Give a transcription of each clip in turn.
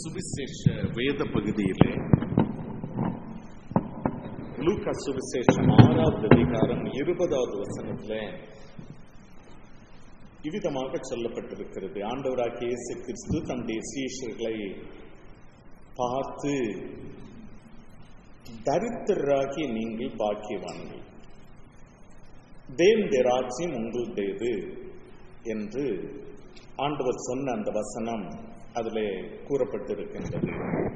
சுவிசேஷ வேத பகுதியிலே லூக்கா சுவிசேஷம் ஆறாவது அதிகாரம் இருபதாவது வசனத்துல இவ்விதமாக சொல்லப்பட்டிருக்கிறது ஆண்டவராகிய இயேசு கிறிஸ்து தம்முடைய சீஷர்களை பார்த்து தரித்திரராகி நீங்கள் பாக்கியவான்கள் தேவனுடைய ராஜ்யம் உங்களுடையது என்று ஆண்டவர் சொன்ன அந்த வசனம் அதிலே கூறப்பட்டிருக்கின்றது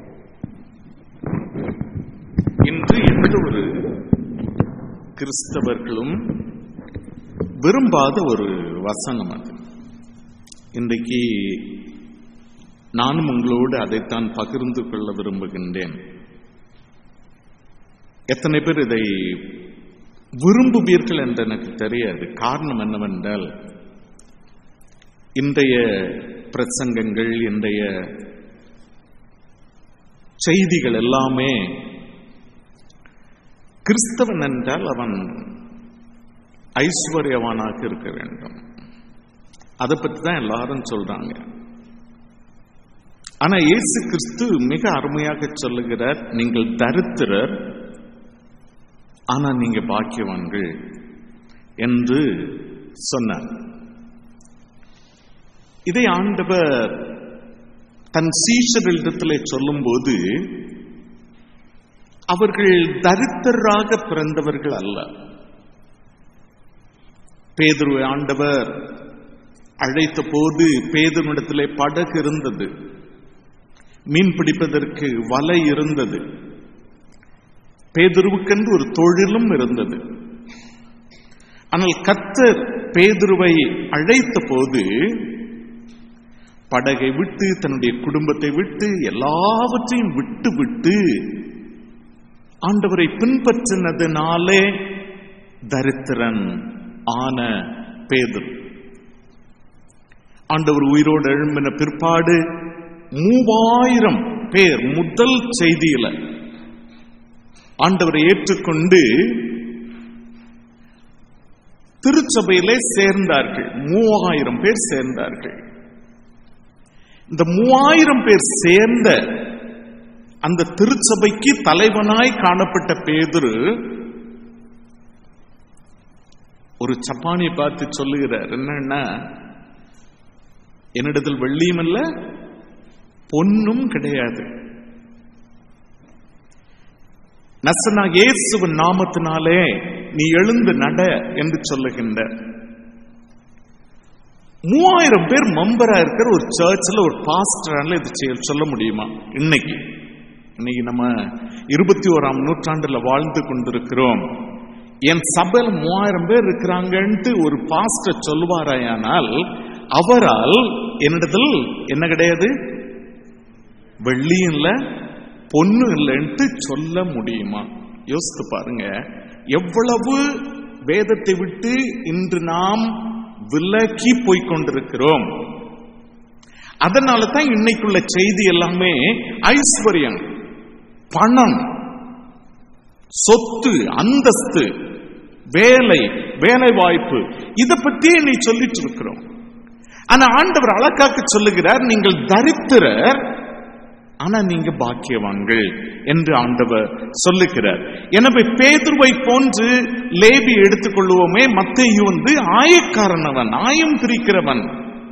இன்று எந்த ஒரு கிறிஸ்தவர்களும் விரும்பாத ஒரு வசனம் அது இன்றைக்கு நானும் உங்களோடு அதைத்தான் பகிர்ந்து கொள்ள விரும்புகின்றேன் எத்தனை பேர் இதை விரும்புவீர்கள் என்று எனக்கு தெரியாது காரணம் என்னவென்றால் இன்றைய பிரசங்கங்கள் இன்றைய செய்திகள் எல்லாமே கிறிஸ்தவன் என்றால் அவன் ஐஸ்வர்யவானாக இருக்க வேண்டும் அதை பற்றி தான் எல்லாரும் சொல்றாங்க ஆனா இயேசு கிறிஸ்து மிக அருமையாக சொல்லுகிறார் நீங்கள் தரித்திரர் ஆனா நீங்க பாக்கியவான்கள் என்று சொன்னார் இதை ஆண்டவர் தன் சீஷரிடத்திலே சொல்லும்போது அவர்கள் தரித்திரராக பிறந்தவர்கள் அல்ல பேதுரு ஆண்டவர் அழைத்த போது பேதனிடத்திலே படகு இருந்தது மீன் பிடிப்பதற்கு வலை இருந்தது பேதுருவுக்கென்று ஒரு தொழிலும் இருந்தது ஆனால் கத்தர் பேதுருவை அழைத்த போது படகை விட்டு தன்னுடைய குடும்பத்தை விட்டு எல்லாவற்றையும் விட்டு விட்டு ஆண்டவரை பின்பற்றினதுனாலே தரித்திரன் ஆன பேதுரு ஆண்டவர் உயிரோடு எழும்பின பிற்பாடு மூவாயிரம் பேர் முதல் செய்தியில ஆண்டவரை ஏற்றுக்கொண்டு திருச்சபையிலே சேர்ந்தார்கள் மூவாயிரம் பேர் சேர்ந்தார்கள் இந்த மூவாயிரம் பேர் சேர்ந்த அந்த திருச்சபைக்கு தலைவனாய் காணப்பட்ட பேதுரு ஒரு சப்பானியை பார்த்து சொல்லுகிறார் என்னன்னா என்னிடத்தில் வெள்ளியும் அல்ல பொன்னும் கிடையாது நசனா இயேசுவின் நாமத்தினாலே நீ எழுந்து நட என்று சொல்லுகின்ற மூவாயிரம் பேர் மெம்பரா இருக்கிற ஒரு சர்ச்சில் ஒரு பாஸ்டரால இது செய்ய- சொல்ல முடியுமா இன்னைக்கு இன்னைக்கு நம்ம இருபத்தி ஓராம் நூற்றாண்டுல வாழ்ந்து கொண்டிருக்கிறோம் என் சபையில மூவாயிரம் பேர் இருக்கிறாங்கன்ட்டு ஒரு பாஸ்டர் சொல்லுவாராயானால் அவரால் என்னிடத்தில் என்ன கிடையாது வெள்ளியும் இல்ல பொண்ணு இல்லைன்ட்டு சொல்ல முடியுமா யோசித்து பாருங்க எவ்வளவு வேதத்தை விட்டு இன்று நாம் விலக்கி போய்க் கொண்டிருக்கிறோம் அதனால தான் இன்னைக்குள்ள செய்தி எல்லாமே ஐஸ்வர்யம் பணம் சொத்து அந்தஸ்து வேலை வேலை வாய்ப்பு இதை பத்தியே நீ சொல்லிட்டு இருக்கிறோம் ஆனா ஆண்டவர் அழகாக்க சொல்லுகிறார் நீங்கள் தரித்திரர் ஆனா நீங்க பாக்கியவான்கள் என்று ஆண்டவர் சொல்லுகிறார் எனவே பேதுருவை போன்று லேபி எடுத்துக்கொள்வோமே மத்தேயு வந்து ஆயக்காரனவன் ஆயம் பிரிக்கிறவன்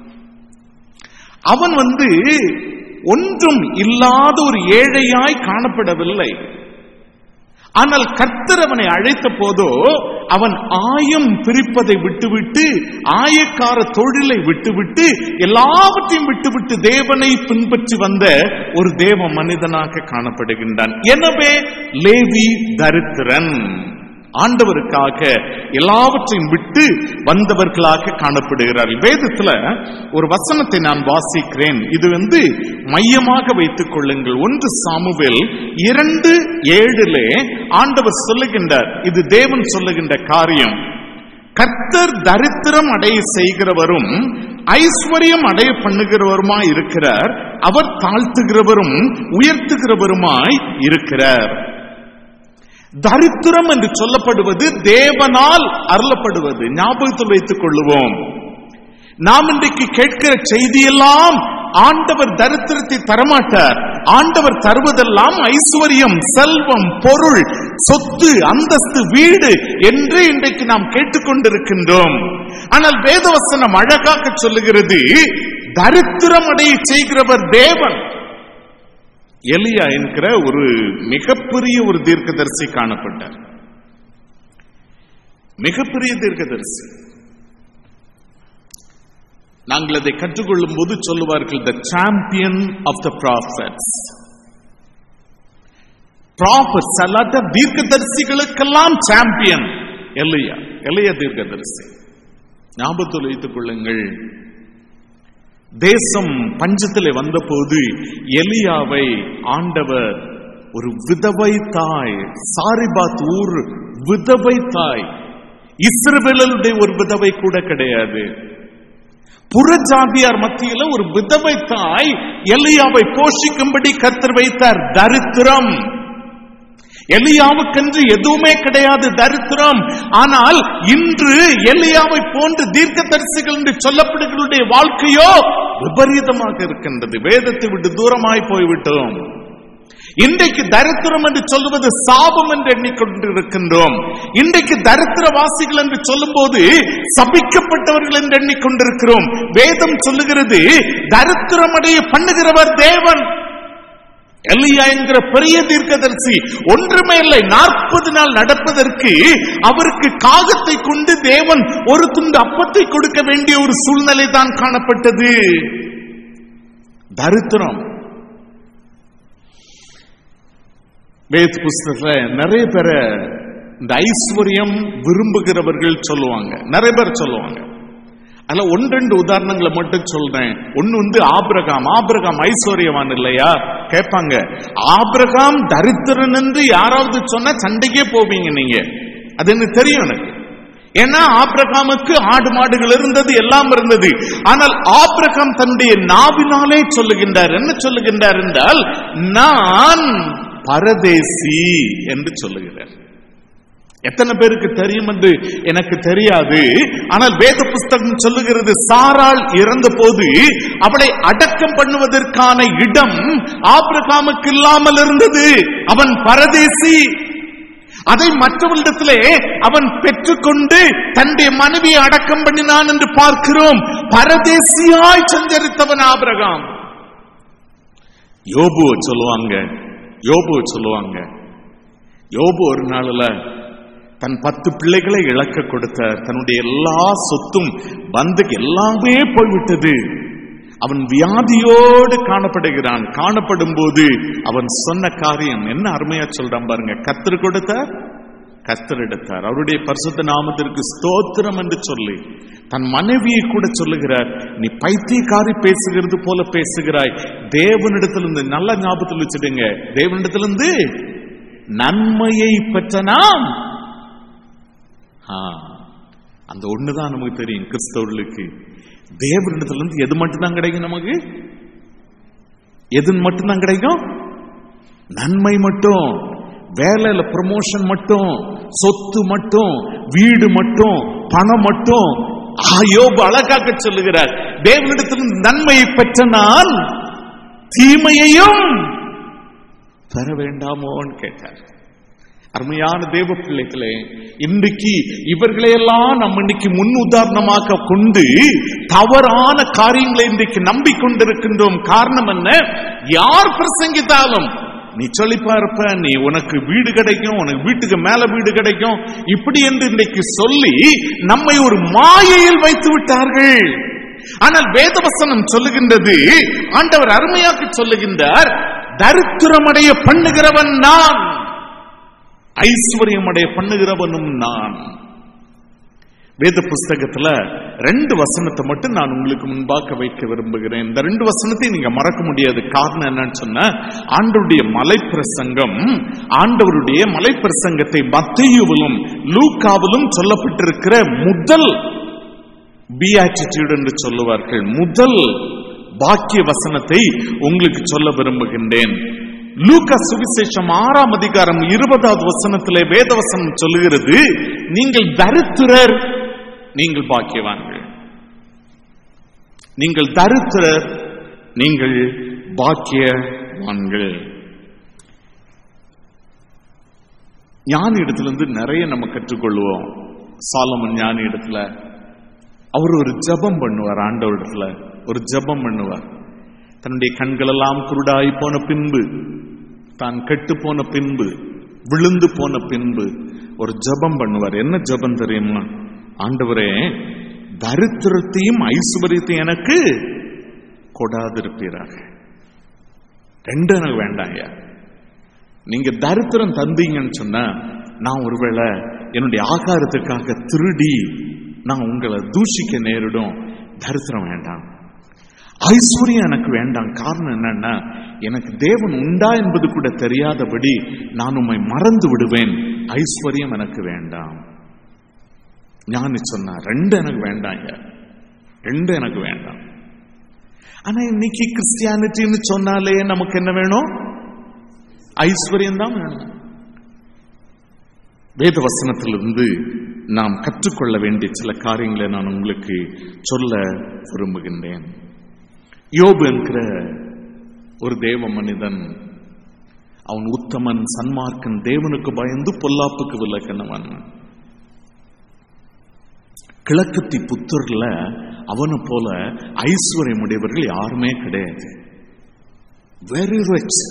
அவன் வந்து ஒன்றும் இல்லாத ஒரு ஏழையாய் காணப்படவில்லை ஆனால் கர்த்தர் அவனை அழைத்த போதோ அவன் ஆயம் பிரிப்பதை விட்டுவிட்டு ஆயக்கார தொழிலை விட்டுவிட்டு எல்லாவற்றையும் விட்டுவிட்டு தேவனை பின்பற்றி வந்த ஒரு தேவ மனிதனாக காணப்படுகின்றான் எனவே லேவி தரித்திரன் ஆண்டவருக்காக எல்லாவற்றையும் விட்டு வந்தவர்களாக காணப்படுகிறார்கள் வேதத்துல ஒரு வசனத்தை நான் வாசிக்கிறேன் இது வந்து மையமாக வைத்துக் கொள்ளுங்கள் ஒன்று சாமுவேல் இரண்டு ஏழிலே ஆண்டவர் சொல்லுகின்றார் இது தேவன் சொல்லுகின்ற காரியம் கர்த்தர் தரித்திரம் அடைய செய்கிறவரும் ஐஸ்வர்யம் அடைய பண்ணுகிறவருமாய் இருக்கிறார் அவர் தாழ்த்துகிறவரும் உயர்த்துகிறவருமாய் இருக்கிறார் தரித்திரம் என்று சொல்லப்படுவது தேவனால் அருளப்படுவது ஞாபகத்தில் வைத்துக் கொள்ளுவோம் நாம் இன்றைக்கு கேட்கிற செய்தியெல்லாம் ஆண்டவர் தரித்திரத்தை தரமாட்டார் ஆண்டவர் தருவதெல்லாம் ஐஸ்வர்யம் செல்வம் பொருள் சொத்து அந்தஸ்து வீடு என்று இன்றைக்கு நாம் கேட்டுக்கொண்டிருக்கின்றோம் ஆனால் வேதவசனம் அழகாக சொல்லுகிறது தரித்திரம் அடைய செய்கிறவர் தேவன் எலியா என்கிற ஒரு மிகப்பெரிய ஒரு தீர்க்கதரிசி காணப்பட்டார் மிகப்பெரிய தீர்க்கதரிசி நாங்கள் அதை கற்றுக்கொள்ளும் போது சொல்லுவார்கள் the champion of the prophets prophets அல்லாட்ட தீர்க்கதரிசிகளுக்கெல்லாம் சாம்பியன் எல்லையா எல்லையா தீர்க்கதரிசி ஞாபகத்தில் வைத்துக் கொள்ளுங்கள் தேசம் பஞ்சத்தில் வந்தபோது எலியாவை ஆண்டவர் ஒரு விதவை தாய் சாரிபாத் ஊர் விதவை தாய் இஸ்ரவேலுடைய ஒரு விதவை கூட கிடையாது புறஜாதியார் மத்தியில ஒரு விதவை தாய் எலியாவை போஷிக்கும்படி கத்தர் வைத்தார் தரித்திரம் எலியாவுக்கென்று எதுவுமே கிடையாது தரித்திரம் ஆனால் இன்று எலியாவை போன்று தீர்க்கதரிசிகள் என்று சொல்லப்படுகளுடைய வாழ்க்கையோ விபரீதமாக இருக்கின்றது வேதத்தை விட்டு தூரமாய் போய்விட்டோம் இன்றைக்கு தரித்திரம் என்று சொல்லுவது சாபம் என்று எண்ணிக்கொண்டிருக்கின்றோம் இன்றைக்கு தரித்திரவாசிகள் என்று சொல்லும் போது சபிக்கப்பட்டவர்கள் என்று எண்ணிக்கொண்டிருக்கிறோம் வேதம் சொல்லுகிறது தரித்திரமடைய பண்ணுகிறவர் தேவன் எலியா என்கிற பெரிய தீர்க்கதரிசி ஒன்றுமே இல்லை நாற்பது நாள் நடப்பதற்கு அவருக்கு காகத்தை கொண்டு தேவன் ஒரு துண்டு அப்பத்தை கொடுக்க வேண்டிய ஒரு சூழ்நிலை தான் காணப்பட்டது தரித்திரம் வேத புஸ்தகத்துல நிறைய பேரை இந்த ஐஸ்வர்யம் விரும்புகிறவர்கள் சொல்லுவாங்க நிறைய பேர் சொல்லுவாங்க அதுல ஒன்றெண்டு உதாரணங்களை மட்டும் சொல்றேன் ஒன்னு வந்து ஆபிரகாம் ஆபிரகாம் ஐஸ்வர்யவான் இல்லையா கேட்பாங்க ஆபிரகாம் தரித்திரன் என்று யாராவது சொன்னா சண்டைக்கே போவீங்க நீங்க அது எனக்கு தெரியும் எனக்கு ஏன்னா ஆபிரகாமுக்கு ஆடு மாடுகள் இருந்தது எல்லாம் இருந்தது ஆனால் ஆபிரகாம் தன்னுடைய நாவினாலே சொல்லுகின்றார் என்ன சொல்லுகின்றார் என்றால் நான் பரதேசி என்று சொல்லுகிறார் எத்தனை பேருக்கு தெரியும் என்று எனக்கு தெரியாது ஆனால் வேத புஸ்தகம் சொல்லுகிறது சாராள் இறந்த போது அவளை அடக்கம் பண்ணுவதற்கான இடம் ஆபிரகாமுக்கு இல்லாமல் இருந்தது அவன் பரதேசி அதை மற்றவரிடத்திலே அவன் பெற்றுக்கொண்டு தன்னுடைய மனைவியை அடக்கம் பண்ணினான் என்று பார்க்கிறோம் பரதேசியாய் சஞ்சரித்தவன் ஆபிரகாம் யோபு சொல்லுவாங்க யோபு சொல்லுவாங்க யோபு ஒரு நாள்ல தன் பத்து பிள்ளைகளை இழக்க கொடுத்தார் தன்னுடைய எல்லா சொத்தும் வந்து எல்லாமே போய்விட்டது அவன் வியாதியோடு காணப்படுகிறான் காணப்படும் போது அவன் சொன்ன காரியம் என்ன அருமையா சொல்றான் பாருங்க கத்தர் கொடுத்தார் கத்தர் எடுத்தார் அவருடைய பரிசுத்த நாமத்திற்கு ஸ்தோத்திரம் என்று சொல்லி தன் மனைவியை கூட சொல்லுகிறார் நீ பைத்தியக்காரி பேசுகிறது போல பேசுகிறாய் தேவனிடத்திலிருந்து நல்ல ஞாபகத்தில் வச்சுடுங்க தேவனிடத்திலிருந்து நன்மையை பெற்ற நாம் அந்த ஒண்ணுதான் நமக்கு தெரியும் கிறிஸ்தவர்களுக்கு தேவனிடத்துல இருந்து எது மட்டும்தான் கிடைக்கும் நமக்கு எது மட்டும்தான் கிடைக்கும் நன்மை மட்டும் வேலையில ப்ரமோஷன் மட்டும் சொத்து மட்டும் வீடு மட்டும் பணம் மட்டும் யோபு அழகாக சொல்லுகிறார் தேவனிடத்திலிருந்து நன்மையை பெற்ற நான் தீமையையும் பெற வேண்டாமோன்னு கேட்டார் அருமையான தேவ பிள்ளைகளே இன்றைக்கு இவர்களையெல்லாம் நம்ம இன்னைக்கு முன் உதாரணமாக கொண்டு தவறான காரியங்களை இன்றைக்கு நம்பிக்கொண்டிருக்கின்றோம் காரணம் என்ன யார் பிரசங்கித்தாலும் நீ சொல்லிப்பா இருப்ப நீ உனக்கு வீடு கிடைக்கும் உனக்கு வீட்டுக்கு மேல வீடு கிடைக்கும் இப்படி என்று இன்றைக்கு சொல்லி நம்மை ஒரு மாயையில் வைத்து விட்டார்கள் ஆனால் வேதவசனம் சொல்லுகின்றது ஆண்டவர் அருமையாக்கு சொல்லுகின்றார் தரித்திரமடைய பண்ணுகிறவன் நான் ஐஸ்வர்யமடைய பண்ணுகிறவனும் நான் வேத புஸ்தகத்துல ரெண்டு வசனத்தை மட்டும் நான் உங்களுக்கு முன்பாக வைக்க விரும்புகிறேன் இந்த ரெண்டு வசனத்தை நீங்க மறக்க முடியாது காரணம் என்னன்னு சொன்ன ஆண்டவருடைய மலைப்பிரசங்கம் ஆண்டவருடைய மலைப்பிரசங்கத்தை மத்தையுவிலும் லூக்காவிலும் சொல்லப்பட்டிருக்கிற முதல் பியாட்டிடியூட் என்று சொல்லுவார்கள் முதல் பாக்கிய வசனத்தை உங்களுக்கு சொல்ல விரும்புகின்றேன் லூக்கா சுவிசேஷம் ஆறாம் அதிகாரம் இருபதாவது வசனத்திலே வேதவசனம் சொல்லுகிறது நீங்கள் தரித்திரர் நீங்கள் பாக்கியவான்கள் நீங்கள் தரித்திரர் நீங்கள் பாக்கிய பாக்கியவான்கள் ஞானி இடத்துல இருந்து நிறைய நம்ம கற்றுக்கொள்வோம் சாலமன் ஞானி இடத்துல அவர் ஒரு ஜெபம் பண்ணுவார் ஆண்டவர் இடத்துல ஒரு ஜெபம் பண்ணுவார் தன்னுடைய கண்கள் எல்லாம் குருடாய் போன பின்பு தான் கெட்டு போன பின்பு விழுந்து போன பின்பு ஒரு ஜெபம் பண்ணுவார் என்ன ஜெபம் தெரியுமா ஆண்டவரே தரித்திரத்தையும் ஐஸ்வர்யத்தையும் எனக்கு கொடாதிருப்பீராக ரெண்டு எனக்கு வேண்டாங்க நீங்க தரித்திரம் தந்தீங்கன்னு சொன்னா நான் ஒருவேளை என்னுடைய ஆகாரத்துக்காக திருடி நான் உங்களை தூஷிக்க நேரிடும் தரித்திரம் வேண்டாம் ஐஸ்வர்யம் எனக்கு வேண்டாம் காரணம் என்னன்னா எனக்கு தேவன் உண்டா என்பது கூட தெரியாதபடி நான் உம்மை மறந்து விடுவேன் ஐஸ்வர்யம் எனக்கு வேண்டாம் ஞானி சொன்னா ரெண்டு எனக்கு வேண்டாங்க ரெண்டு எனக்கு வேண்டாம் ஆனா இன்னைக்கு கிறிஸ்டியானிட்டின்னு சொன்னாலே நமக்கு என்ன வேணும் ஐஸ்வர்யம் தான் வேணும் வேத வசனத்திலிருந்து நாம் கற்றுக்கொள்ள வேண்டிய சில காரியங்களை நான் உங்களுக்கு சொல்ல விரும்புகின்றேன் யோபு என்கிற ஒரு தேவ மனிதன் அவன் உத்தமன் சன்மார்க்கன் தேவனுக்கு பயந்து பொல்லாப்புக்கு விலகினவன் கிழக்கத்தி புத்தூர்ல அவனை போல ஐஸ்வர்யம் உடையவர்கள் யாருமே கிடையாது வெரி ரிச்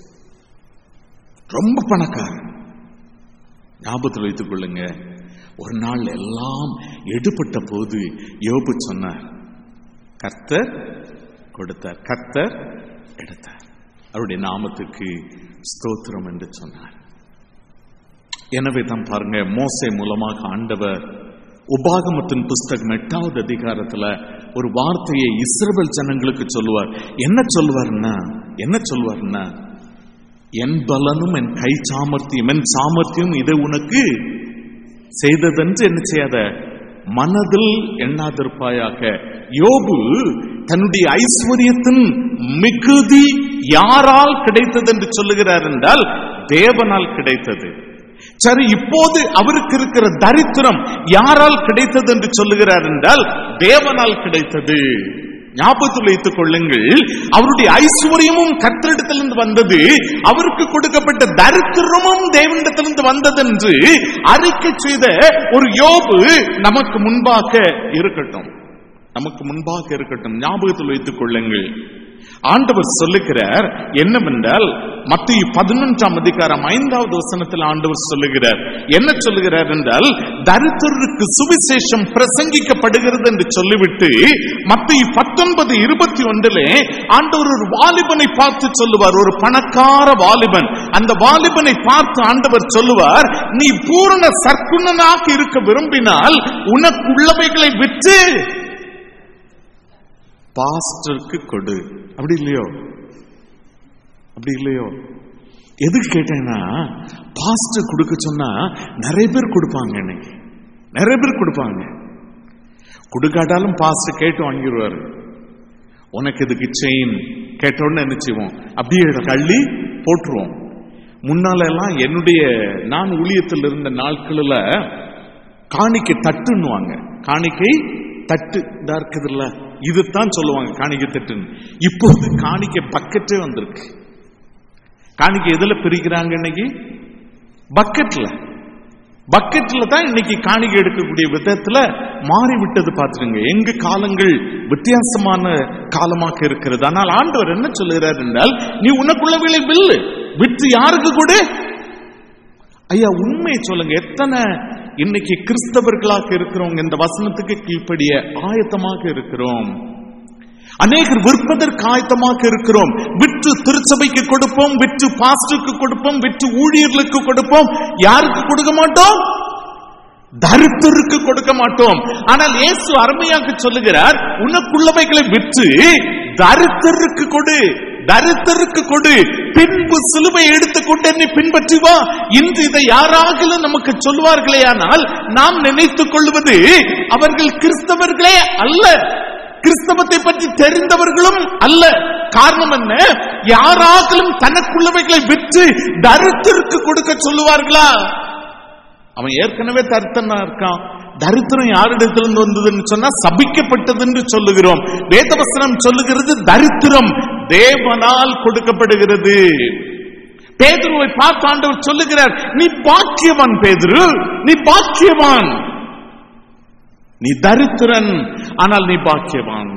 ரொம்ப பணக்காரன் ஞாபகத்தில் வைத்துக் கொள்ளுங்க ஒரு நாள் எல்லாம் எடுபட்ட போது யோபு சொன்னார் கர்த்தர் கொடுத்தார் கர்த்தர் எடுத்தார் அவருடைய நாமத்துக்கு ஸ்தோத்திரம் என்று சொன்னார் எனவே தான் பாருங்க மோசே மூலமாக ஆண்டவர் உபாகமத்தின் புஸ்தகம் எட்டாவது அதிகாரத்துல ஒரு வார்த்தையை இஸ்ரவேல் ஜனங்களுக்கு சொல்லுவார் என்ன சொல்லுவார்னா என்ன சொல்லுவார்னா என் பலனும் என் கை சாமர்த்தியம் என் சாமர்த்தியம் இதை உனக்கு செய்ததென்று என்ன செய்யாத மனதில் எண்ணாதிருப்பாயாக யோபு தன்னுடைய ஐஸ்வர்யத்தின் மிகுதி யாரால் கிடைத்தது என்று சொல்லுகிறார் என்றால் தேவனால் கிடைத்தது சரி இப்போது அவருக்கு இருக்கிற தரித்திரம் யாரால் கிடைத்தது என்று சொல்லுகிறார் என்றால் தேவனால் கிடைத்தது ஞாபகத்தில் வைத்துக் கொள்ளுங்கள் அவருடைய ஐஸ்வர்யமும் கர்த்தரிடத்திலிருந்து வந்தது அவருக்கு கொடுக்கப்பட்ட தரித்திரமும் தேவனிடத்திலிருந்து வந்தது என்று அறிக்கை செய்த ஒரு யோபு நமக்கு முன்பாக இருக்கட்டும் நமக்கு முன்பாக இருக்கட்டும் ஞாபகத்தில் வைத்துக் கொள்ளுங்கள் ஆண்டவர் சொல்லுகிறார் என்னவென்றால் மத்திய பதினொன்றாம் அதிகாரம் ஐந்தாவது வசனத்தில் ஆண்டவர் சொல்லுகிறார் என்ன சொல்லுகிறார் என்றால் தரித்திரருக்கு சுவிசேஷம் பிரசங்கிக்கப்படுகிறது என்று சொல்லிவிட்டு மத்திய பத்தொன்பது இருபத்தி ஒன்றிலே ஆண்டவர் ஒரு வாலிபனை பார்த்து சொல்லுவார் ஒரு பணக்கார வாலிபன் அந்த வாலிபனை பார்த்து ஆண்டவர் சொல்லுவார் நீ பூரண சர்க்குணனாக இருக்க விரும்பினால் உனக்கு உள்ளவைகளை விற்று பாஸ்டருக்கு கொடு அப்படி இல்லையோ அப்படி இல்லையோ எதுக்கு கேட்டேன்னா பாஸ்டர் கொடுக்க சொன்னா நிறைய பேர் கொடுப்பாங்க இன்னைக்கு நிறைய பேர் கொடுப்பாங்க கொடுக்காட்டாலும் பாஸ்டர் கேட்டு வாங்கிடுவாரு உனக்கு இதுக்கு செயின் கேட்ட உடனே என்ன செய்வோம் அப்படியே கள்ளி போட்டுருவோம் முன்னால எல்லாம் என்னுடைய நான் ஊழியத்தில் இருந்த நாட்களில் காணிக்கை தட்டுன்னுவாங்க காணிக்கை தட்டு இதா இருக்குதுல்ல இதுதான் சொல்லுவாங்க காணிக்கை தட்டுன்னு இப்போது காணிக்கை பக்கெட்டே வந்திருக்கு காணிக்கை எதுல பிரிக்கிறாங்க இன்னைக்கு பக்கெட்ல பக்கெட்ல தான் இன்னைக்கு காணிக்கை எடுக்கக்கூடிய விதத்துல மாறி விட்டது பார்த்துருங்க எங்க காலங்கள் வித்தியாசமான காலமாக இருக்கிறது ஆனால் ஆண்டவர் என்ன சொல்லுகிறார் என்றால் நீ உனக்குள்ளவைகளை வில்லு விற்று யாருக்கு கொடு ஐயா உண்மையை சொல்லுங்க எத்தனை இன்னைக்கு கிறிஸ்தவர்களாக இருக்கிறவங்க இந்த வசனத்துக்கு கீழ்ப்படிய ஆயத்தமாக இருக்கிறோம் அநேகர் விற்பதற்கு ஆயத்தமாக இருக்கிறோம் விற்று திருச்சபைக்கு கொடுப்போம் விற்று பாஸ்டருக்கு கொடுப்போம் விற்று ஊழியர்களுக்கு கொடுப்போம் யாருக்கு கொடுக்க மாட்டோம் தரித்திற்கு கொடுக்க மாட்டோம் ஆனால் இயேசு அருமையாக சொல்லுகிறார் உனக்குள்ளவைகளை விற்று தரித்திற்கு கொடு தரித்திற்கு கொடு பின்பு சிலுவை எடுத்துக்கொண்டு என்னை பின்பற்றி வா இன்று இதை யாராகிலும் நமக்கு சொல்வார்களே ஆனால் நாம் நினைத்துக் கொள்வது அவர்கள் கிறிஸ்தவர்களே அல்ல கிறிஸ்தவத்தை பற்றி தெரிந்தவர்களும் அல்ல காரணம் என்ன யாராகிலும் தனக்குள்ளவைகளை விற்று தரித்திற்கு கொடுக்க சொல்லுவார்களா அவன் ஏற்கனவே தரித்தனா இருக்கான் தரித்திரம் யாரிடத்திலிருந்து வந்ததுன்னு சொன்னா சபிக்கப்பட்டது என்று சொல்லுகிறோம் வேதவசனம் சொல்லுகிறது தரித்திரம் தேவனால் கொடுக்கப்படுகிறது பேதுருவை பார்த்து ஆண்டவர் சொல்லுகிறார் நீ பாக்கியவான் பேதுரு நீ பாக்கியவான் நீ தரித்திரன் ஆனால் நீ பாக்கியவான்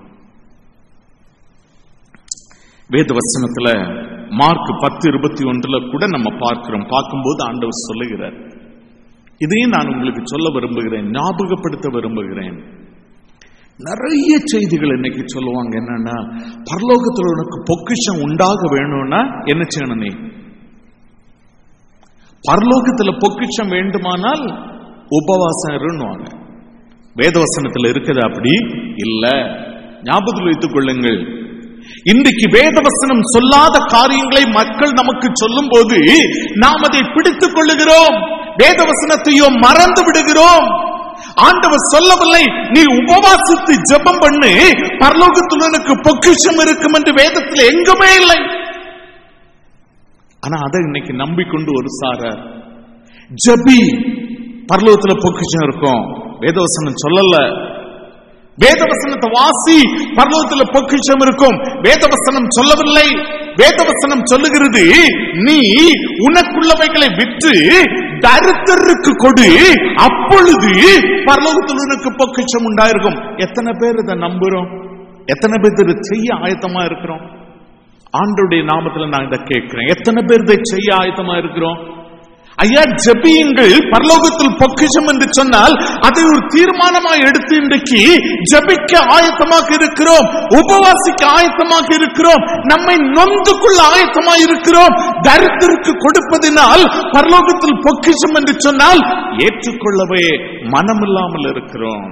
வேத வசனத்துல மார்க் பத்து இருபத்தி ஒன்றுல கூட நம்ம பார்க்கிறோம் பார்க்கும்போது ஆண்டவர் சொல்லுகிறார் இதையும் நான் உங்களுக்கு சொல்ல விரும்புகிறேன் ஞாபகப்படுத்த விரும்புகிறேன் நிறைய செய்திகள் இன்னைக்கு சொல்லுவாங்க என்னன்னா பரலோகத்தில் உனக்கு பொக்கிஷம் உண்டாக வேணும்னா என்ன செய்யணும் நீ பரலோகத்துல பொக்கிஷம் வேண்டுமானால் உபவாசம் இருன்னுவாங்க வேதவசனத்தில் இருக்குது அப்படி இல்ல ஞாபகத்தில் வைத்துக் கொள்ளுங்கள் இன்றைக்கு வேதவசனம் சொல்லாத காரியங்களை மக்கள் நமக்கு சொல்லும் போது நாம் அதை பிடித்துக் கொள்ளுகிறோம் வேதவசனத்தையோ மறந்து விடுகிறோம் ஆண்டவர் சொல்லவில்லை நீ உபவாசித்து ஜெபம் பண்ணு பரலோகத்தில் உனக்கு பொக்கிஷம் இருக்கும் என்று வேதத்தில் எங்குமே இல்லை ஆனா அதை இன்னைக்கு நம்பிக்கொண்டு ஒரு சாரார் ஜபி பரலோகத்துல பொக்கிஷம் இருக்கும் வேதவசனம் சொல்லல வேதவசனத்தை வாசி பரலோகத்துல பொக்கிஷம் இருக்கும் வேதவசனம் சொல்லவில்லை வேதவசனம் சொல்லுகிறது நீ உனக்குள்ளவைகளை விற்று தரித்திரருக்கு கொடு அப்பொழுது பரலோகத்தில் உனக்கு பொக்கிஷம் உண்டாயிருக்கும் எத்தனை பேர் இதை நம்புறோம் எத்தனை பேர் இதை செய்ய ஆயத்தமா இருக்கிறோம் ஆண்டுடைய நாமத்துல நான் இதை கேட்கிறேன் எத்தனை பேர் இதை செய்ய ஆயத்தமா இருக்கிறோம் ஐயா ஜபியுங்கள் பரலோகத்தில் பொக்கிஷம் என்று சொன்னால் அதை ஒரு தீர்மானமாக எடுத்து இன்றைக்கு ஜபிக்க ஆயத்தமாக இருக்கிறோம் உபவாசிக்க ஆயத்தமாக இருக்கிறோம் நம்மை நொந்து கொள்ள ஆயத்தமாக இருக்கிறோம் தரித்திற்கு கொடுப்பதினால் பரலோகத்தில் பொக்கிஷம் என்று சொன்னால் ஏற்றுக்கொள்ளவே மனமில்லாமல் இருக்கிறோம்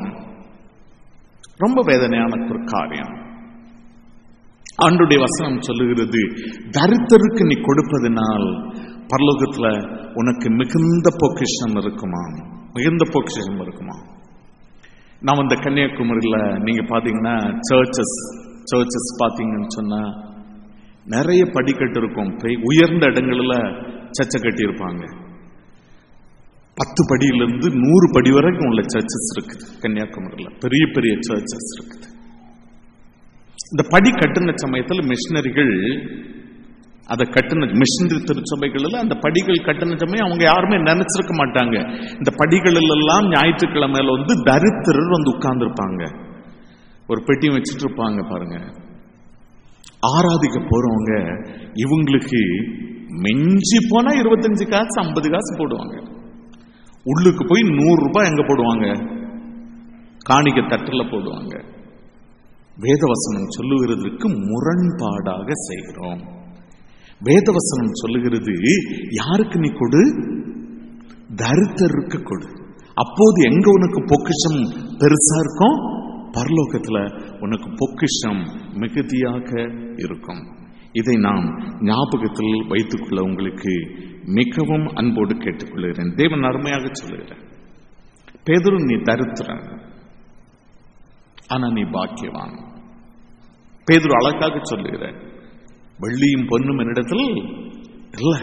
ரொம்ப வேதனையான ஒரு காரியம் ஆண்டுடைய வசனம் சொல்லுகிறது தரித்திற்கு நீ கொடுப்பதினால் பரலோகத்துல உனக்கு மிகுந்த பொக்கிஷம் இருக்குமா மிகுந்த பொக்கிஷம் இருக்குமா நான் இந்த கன்னியாகுமரியில் நீங்க பாத்தீங்கன்னா சர்ச்சஸ் சர்ச்சஸ் பாத்தீங்கன்னு சொன்னா நிறைய படிக்கட்டு இருக்கும் பெய்- உயர்ந்த இடங்கள்ல சர்ச்சை கட்டியிருப்பாங்க பத்து படியிலிருந்து நூறு படி வரைக்கும் உள்ள சர்ச்சஸ் இருக்குது கன்னியாகுமரியில் பெரிய பெரிய சர்ச்சஸ் இருக்குது இந்த படி கட்டின சமயத்தில் மிஷினரிகள் அதை கட்டின மிஷினரி திருச்சபைகளில் அந்த படிகள் கட்டின சமயம் அவங்க யாருமே நினைச்சிருக்க மாட்டாங்க இந்த படிகள் எல்லாம் ஞாயிற்றுக்கிழமையில வந்து தரித்திரர் வந்து உட்கார்ந்துருப்பாங்க ஒரு பெட்டியும் வச்சுட்டு இருப்பாங்க பாருங்க ஆராதிக்க போறவங்க இவங்களுக்கு மிஞ்சி போனா இருபத்தஞ்சு காசு ஐம்பது காசு போடுவாங்க உள்ளுக்கு போய் நூறு ரூபாய் எங்க போடுவாங்க காணிக்க தட்டில் போடுவாங்க வேதவசனம் சொல்லுகிறதற்கு முரண்பாடாக செய்கிறோம் வேதவசனம் சொல்லுகிறது யாருக்கு நீ கொடு தரித்திரருக்கு கொடு அப்போது எங்க உனக்கு பொக்கிஷம் பெருசா இருக்கும் பரலோகத்துல உனக்கு பொக்கிஷம் மிகுதியாக இருக்கும் இதை நாம் ஞாபகத்தில் வைத்துக்கொள்ள உங்களுக்கு மிகவும் அன்போடு கேட்டுக்கொள்கிறேன் தேவன் அருமையாக சொல்லுகிறேன் பேதுரு நீ தரித்திரன் ஆனா நீ பாக்கியவான் பேதுரு அழகாக சொல்லுகிற வெள்ளியும் பொன்னும் என்னிடத்தில் இல்ல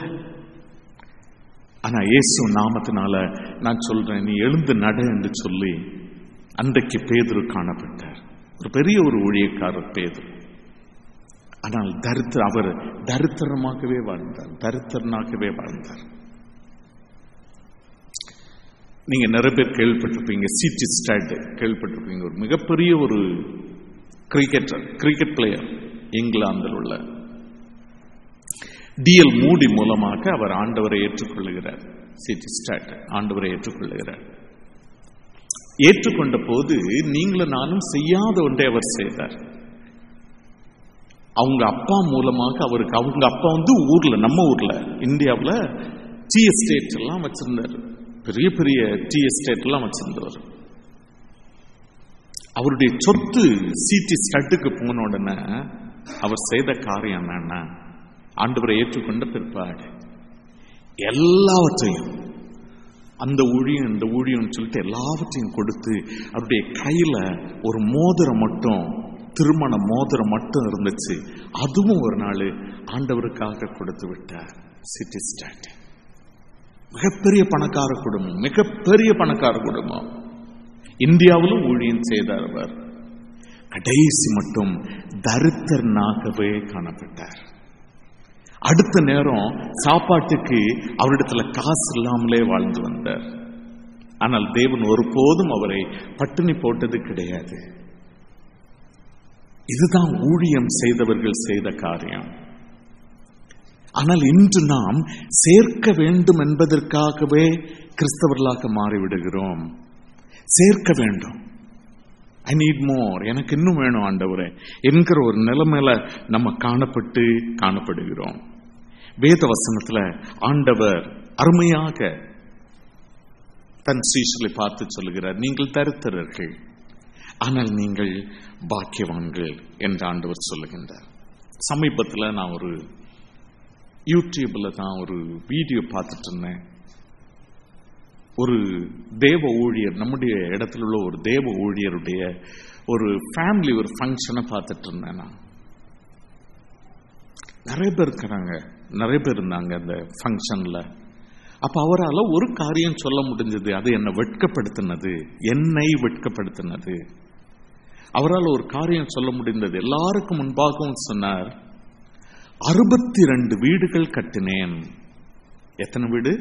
ஆனா இயேசு நாமத்தினால நான் சொல்றேன் நீ எழுந்து நட என்று சொல்லி அன்றைக்கு பேதுரு காணப்பட்டார் ஒரு பெரிய ஒரு ஊழியக்காரர் பேதுரு ஆனால் தரித்திர அவர் தரித்திரமாகவே வாழ்ந்தார் தரித்திரனாகவே வாழ்ந்தார் நீங்க நிறைய பேர் கேள்விப்பட்டிருப்பீங்க சிட்டி ஸ்டாட் கேள்விப்பட்டிருப்பீங்க ஒரு மிகப்பெரிய ஒரு கிரிக்கெட்டர் கிரிக்கெட் பிளேயர் இங்கிலாந்தில் உள்ள டிஎல் மூடி மூலமாக அவர் ஆண்டவரை ஏற்றுக்கொள்ளுகிறார் சிட்டி ஸ்டாட் ஆண்டவரை ஏற்றுக்கொள்ளுகிறார் ஏற்றுக்கொண்ட போது நீங்களும் நானும் செய்யாத ஒன்றை அவர் செய்தார் அவங்க அப்பா மூலமாக அவருக்கு அவங்க அப்பா வந்து ஊர்ல நம்ம ஊர்ல இந்தியாவில் டீ எஸ்டேட் எல்லாம் வச்சிருந்தார் பெரிய பெரிய டீ எஸ்டேட் எல்லாம் வச்சிருந்தவர் அவருடைய சொத்து சிடி ஸ்டட்டுக்கு போன உடனே அவர் செய்த காரியம் என்னன்னா ஆண்டவரை ஏற்றுக்கொண்ட பிற்பாடு எல்லாவற்றையும் அந்த ஊழியம் இந்த ஊழியம்னு சொல்லிட்டு எல்லாவற்றையும் கொடுத்து அவருடைய கையில ஒரு மோதிரம் மட்டும் திருமண மோதிரம் மட்டும் இருந்துச்சு அதுவும் ஒரு நாள் ஆண்டவருக்காக கொடுத்து விட்டார் சிட்டி ஸ்டாட் மிகப்பெரிய பணக்கார குடும்பம் மிகப்பெரிய பணக்கார குடும்பம் இந்தியாவிலும் ஊழியம் செய்தார் அவர் கடைசி மட்டும் தரித்திரனாகவே காணப்பட்டார் அடுத்த நேரம் சாப்பாட்டுக்கு அவரிடத்துல காசு இல்லாமலே வாழ்ந்து வந்தார் ஆனால் தேவன் ஒருபோதும் அவரை பட்டினி போட்டது கிடையாது இதுதான் ஊழியம் செய்தவர்கள் செய்த காரியம் ஆனால் இன்று நாம் சேர்க்க வேண்டும் என்பதற்காகவே கிறிஸ்தவர்களாக மாறிவிடுகிறோம் சேர்க்க வேண்டும் ஐ நீட் மோர் எனக்கு இன்னும் வேணும் ஆண்டவரே என்கிற ஒரு நிலைமையில நம்ம காணப்பட்டு காணப்படுகிறோம் வேத வசனத்துல ஆண்டவர் அருமையாக தன் சீஷலை பார்த்து சொல்லுகிறார் நீங்கள் தரித்திரர்கள் ஆனால் நீங்கள் பாக்கியவான்கள் என்று ஆண்டவர் சொல்லுகின்றார் சமீபத்தில் நான் ஒரு யூடியூப்ல தான் ஒரு வீடியோ பார்த்துட்டு இருந்தேன் ஒரு தேவ ஊழியர் நம்முடைய இடத்துல உள்ள ஒரு தேவ ஊழியருடைய ஒரு ஃபேமிலி ஒரு ஃபங்க்ஷனை பார்த்துட்டு இருந்தேன் நான் நிறைய பேர் இருக்கிறாங்க நிறைய பேர் இருந்தாங்க அந்த ஃபங்க்ஷன்ல அப்ப அவரால் ஒரு காரியம் சொல்ல முடிஞ்சது அது என்னை வெட்கப்படுத்தினது என்னை வெட்கப்படுத்தினது அவரால் ஒரு காரியம் சொல்ல முடிந்தது எல்லாருக்கும் முன்பாகவும் சொன்னார் அறுபத்தி ரெண்டு வீடுகள் கட்டினேன் எத்தனை வீடு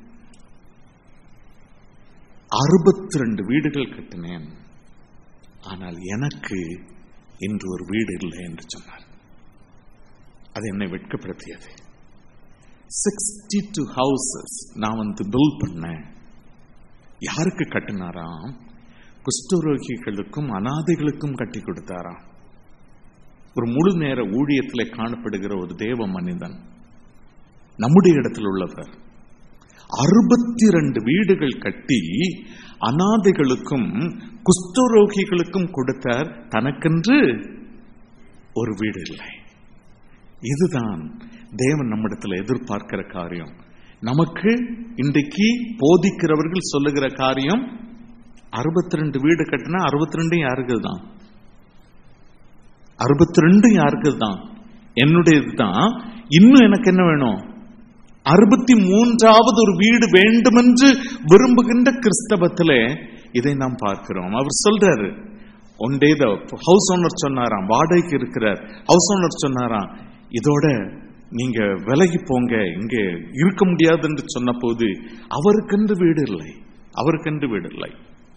அறுபத்தி ரெண்டு வீடுகள் கட்டினேன் ஆனால் எனக்கு இன்று ஒரு வீடு இல்லை என்று சொன்னார் அது என்னை வெட்கப்படுத்தியது சிக்ஸ்டி டூ ஹவுசஸ் நான் வந்து பில் பண்ணேன் யாருக்கு கட்டினாராம் குஷ்டரோகிகளுக்கும் அனாதைகளுக்கும் கட்டி கொடுத்தாராம் ஒரு முழு நேர ஊழியத்தில் காணப்படுகிற ஒரு தேவ மனிதன் நம்முடைய இடத்தில் உள்ளவர் அறுபத்தி ரெண்டு வீடுகள் கட்டி அனாதைகளுக்கும் குஷ்டரோகிகளுக்கும் கொடுத்தார் தனக்கென்று ஒரு வீடு இல்லை இதுதான் தேவன் நம்மிடத்தில் எதிர்பார்க்கிற காரியம் நமக்கு இன்றைக்கு போதிக்கிறவர்கள் சொல்லுகிற காரியம் அறுபத்தி ரெண்டு வீடு கட்டினா அறுபத்தி ரெண்டும் யாருக்கு தான் அறுபத்தி ரெண்டும் யாருக்கு தான் என்னுடையது தான் இன்னும் எனக்கு என்ன வேணும் அறுபத்தி மூன்றாவது ஒரு வீடு வேண்டுமென்று விரும்புகின்ற கிறிஸ்தவத்திலே இதை நாம் பார்க்கிறோம் அவர் சொல்றாரு one day the house owner சொன்னாராம் வாடகைக்கு இருக்கிறார் ஹவுஸ் ஓனர் சொன்னாராம் இதோட நீங்க விலகி போங்க இங்க இருக்க முடியாது என்று சொன்ன போது அவருக்கென்று வீடு இல்லை அவருக்கென்று வீடு இல்லை